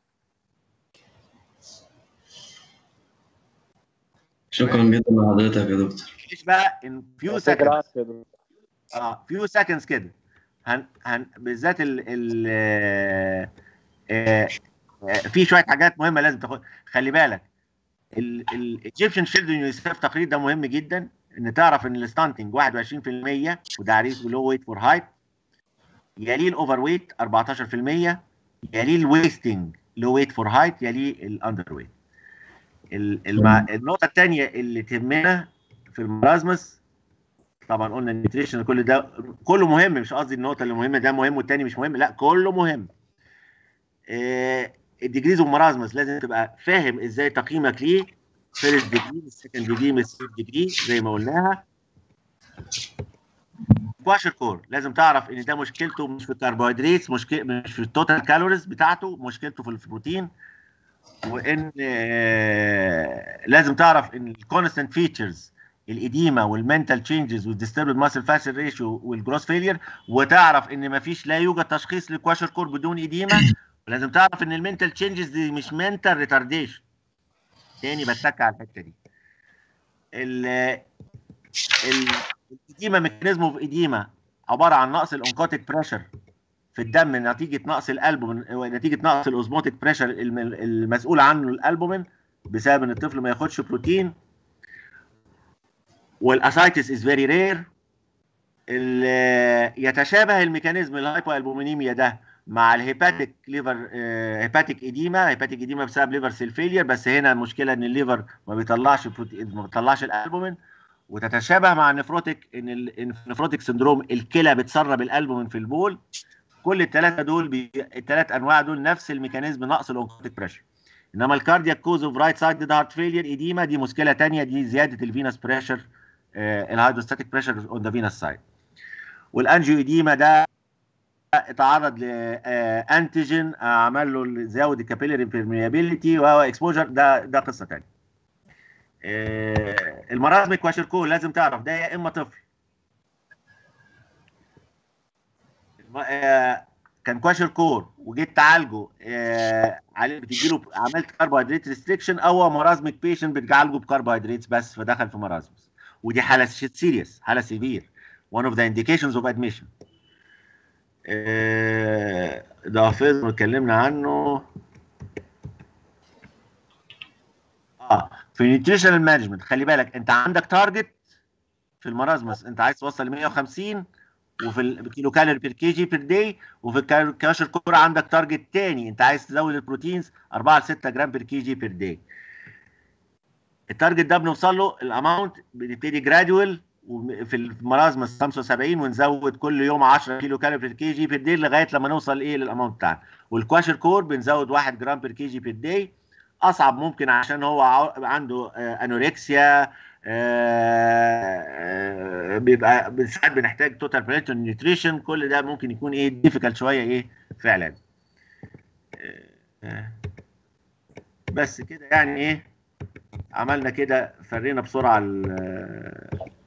شكرا جدا لحضرتك يا دكتور ايش بقى ان فيو يعطيك سكندز العافية يا دكتور. اه فيو سكندز كده هن هن بالذات ال ال آه، آه، آه، في شويه حاجات مهمه لازم تاخد خلي بالك الايجيبشن شيلدرن يونيسيف تقرير ده مهم جدا ان تعرف ان الستانتنج 21% وده عريض لو ويت فور هايت يليه الاوفر ويت 14% يليه الويستنج لو ويت فور هايت يليه الاندر ويت المع... النقطه الثانيه اللي تهمنا في المرازمس طبعا قلنا النيوتريشن كل ده كله مهم مش قصدي النقطه اللي مهمه ده مهم والتاني مش مهم لا كله مهم آه الديجريز والمرازمس لازم تبقى فاهم ازاي تقييمك ليه فيرست ديجري السكند ديجري من الثيرد ديجري زي ما قلناها كواشر كور لازم تعرف ان ده مشكلته مش في الكربوهيدرات مشكله مش في التوتال كالوريز بتاعته مشكلته في البروتين وان آه، لازم تعرف ان الكونستنت فيتشرز الاديما والمنتال تشينجز والديستربد ماسل فاشل ريشيو والجروس فيلير وتعرف ان مفيش لا يوجد تشخيص لكواشر كور بدون اديما ولازم تعرف ان المنتال تشينجز دي مش منتال ريتارديشن تاني بتك على الحته دي ال ال الاديما ميكانيزم اوف اديما عباره عن نقص الانكوتيك بريشر في الدم نتيجه نقص الالبومين نتيجه نقص الاوزموتيك بريشر المسؤول عنه الالبومين بسبب ان الطفل ما ياخدش بروتين والاسايتس از فيري رير يتشابه الميكانيزم الهايبو البومينيميا ده مع الهيباتيك ليفر هيباتيك اديما هيباتيك اديما بسبب ليفر سيل فيلير بس هنا المشكله ان الليفر ما بيطلعش بروتين ما بيطلعش الالبومين وتتشابه مع النفروتيك ان النفروتيك سندروم الكلى بتسرب الالبومين في البول كل الثلاثه دول بي... الثلاث انواع دول نفس الميكانيزم نقص الاونكوتيك بريشر انما الكاردياك كوز اوف رايت سايد هارت فيلير ايديما دي مشكله ثانيه دي زياده الفينس بريشر الهيدروستاتيك بريشر اون ذا فينس سايد والانجيو ايديما ده اتعرض لانتيجين عمل له زود الكابيلاري بيرميابيليتي وهو اكسبوجر ده ده قصه ثانيه المرض كواشركول لازم تعرف ده يا اما طفل كان كواشر كور وجيت تعالجه عليه بتديله عملت كربوهيدرات ريستريكشن او مرازمك بيشنت بتعالجه بكربوهيدرات بس فدخل في مرازمس ودي حاله سيريس حاله سيفير one of the indications of admission ده حافظ اتكلمنا عنه اه في نيوتريشنال مانجمنت خلي بالك انت عندك تارجت في المرازمس انت عايز توصل ل 150 وفي الكيلو كالوري بير كي جي بير داي وفي الكاشر كوره عندك تارجت تاني انت عايز تزود البروتينز 4 ل 6 جرام بير كي جي بير داي التارجت ده بنوصل له الاماونت بنبتدي جرادوال وم- في المرازمس 75 ونزود كل يوم 10 كيلو كالوري بير كي جي بير داي لغايه لما نوصل ايه للاماونت بتاعنا والكواشر كور بنزود 1 جرام بير كي جي بير داي اصعب ممكن عشان هو عو- عنده آه، انوركسيا آه، بيبقى ساعات بنحتاج توتال بريتون نيوتريشن كل ده ممكن يكون ايه ديفيكالت شويه ايه فعلا آه، بس كده يعني ايه عملنا كده فرينا بسرعه ال-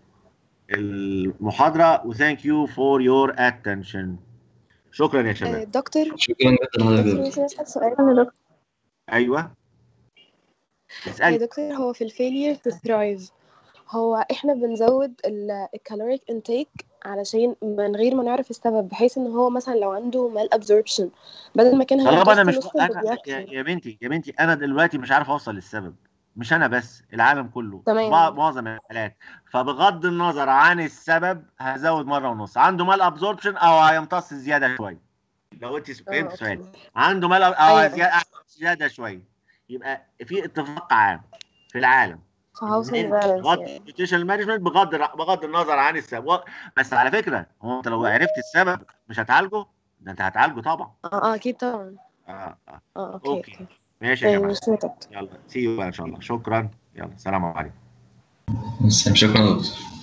المحاضره وثانك يو فور يور اتنشن شكرا يا آه، شباب دكتور شكرا جدا دكتور لحضرتك ممكن اسال سؤال انا دكتور ايوه يا اسالي دكتور هو في الفيلير تو ثرايف هو احنا بنزود الكالوريك انتيك علشان من غير ما نعرف السبب بحيث ان هو مثلا لو عنده مال ابزوربشن بدل ما كان طالما انا هيدوس مش نص أنا اللي يا, بياكله يا بنتي يا بنتي انا دلوقتي مش عارف اوصل للسبب مش انا بس العالم كله تمام. مع- معظم الحالات فبغض النظر عن السبب هزود مره ونص عنده مال ابزوربشن او هيمتص زياده شويه لو انت فهمت اه سؤال اوكي عنده مال او ايوه زياده زياده شويه يبقى في اتفاق عام في العالم فهوصل ان لبالانس تغطي يعني النيوتريشن مانجمنت بغض بغض النظر عن السبب و- بس على فكره هو انت لو عرفت السبب مش هتعالجه ده انت هتعالجه طبعا اه اه اكيد طبعا اه اه اه اوكي اوكي اوكي ماشي يا ايوه جماعه ميرسي يا دكتور يلا سي يو بقى ان شاء الله شكرا يلا سلام عليكم شكرا يا دكتور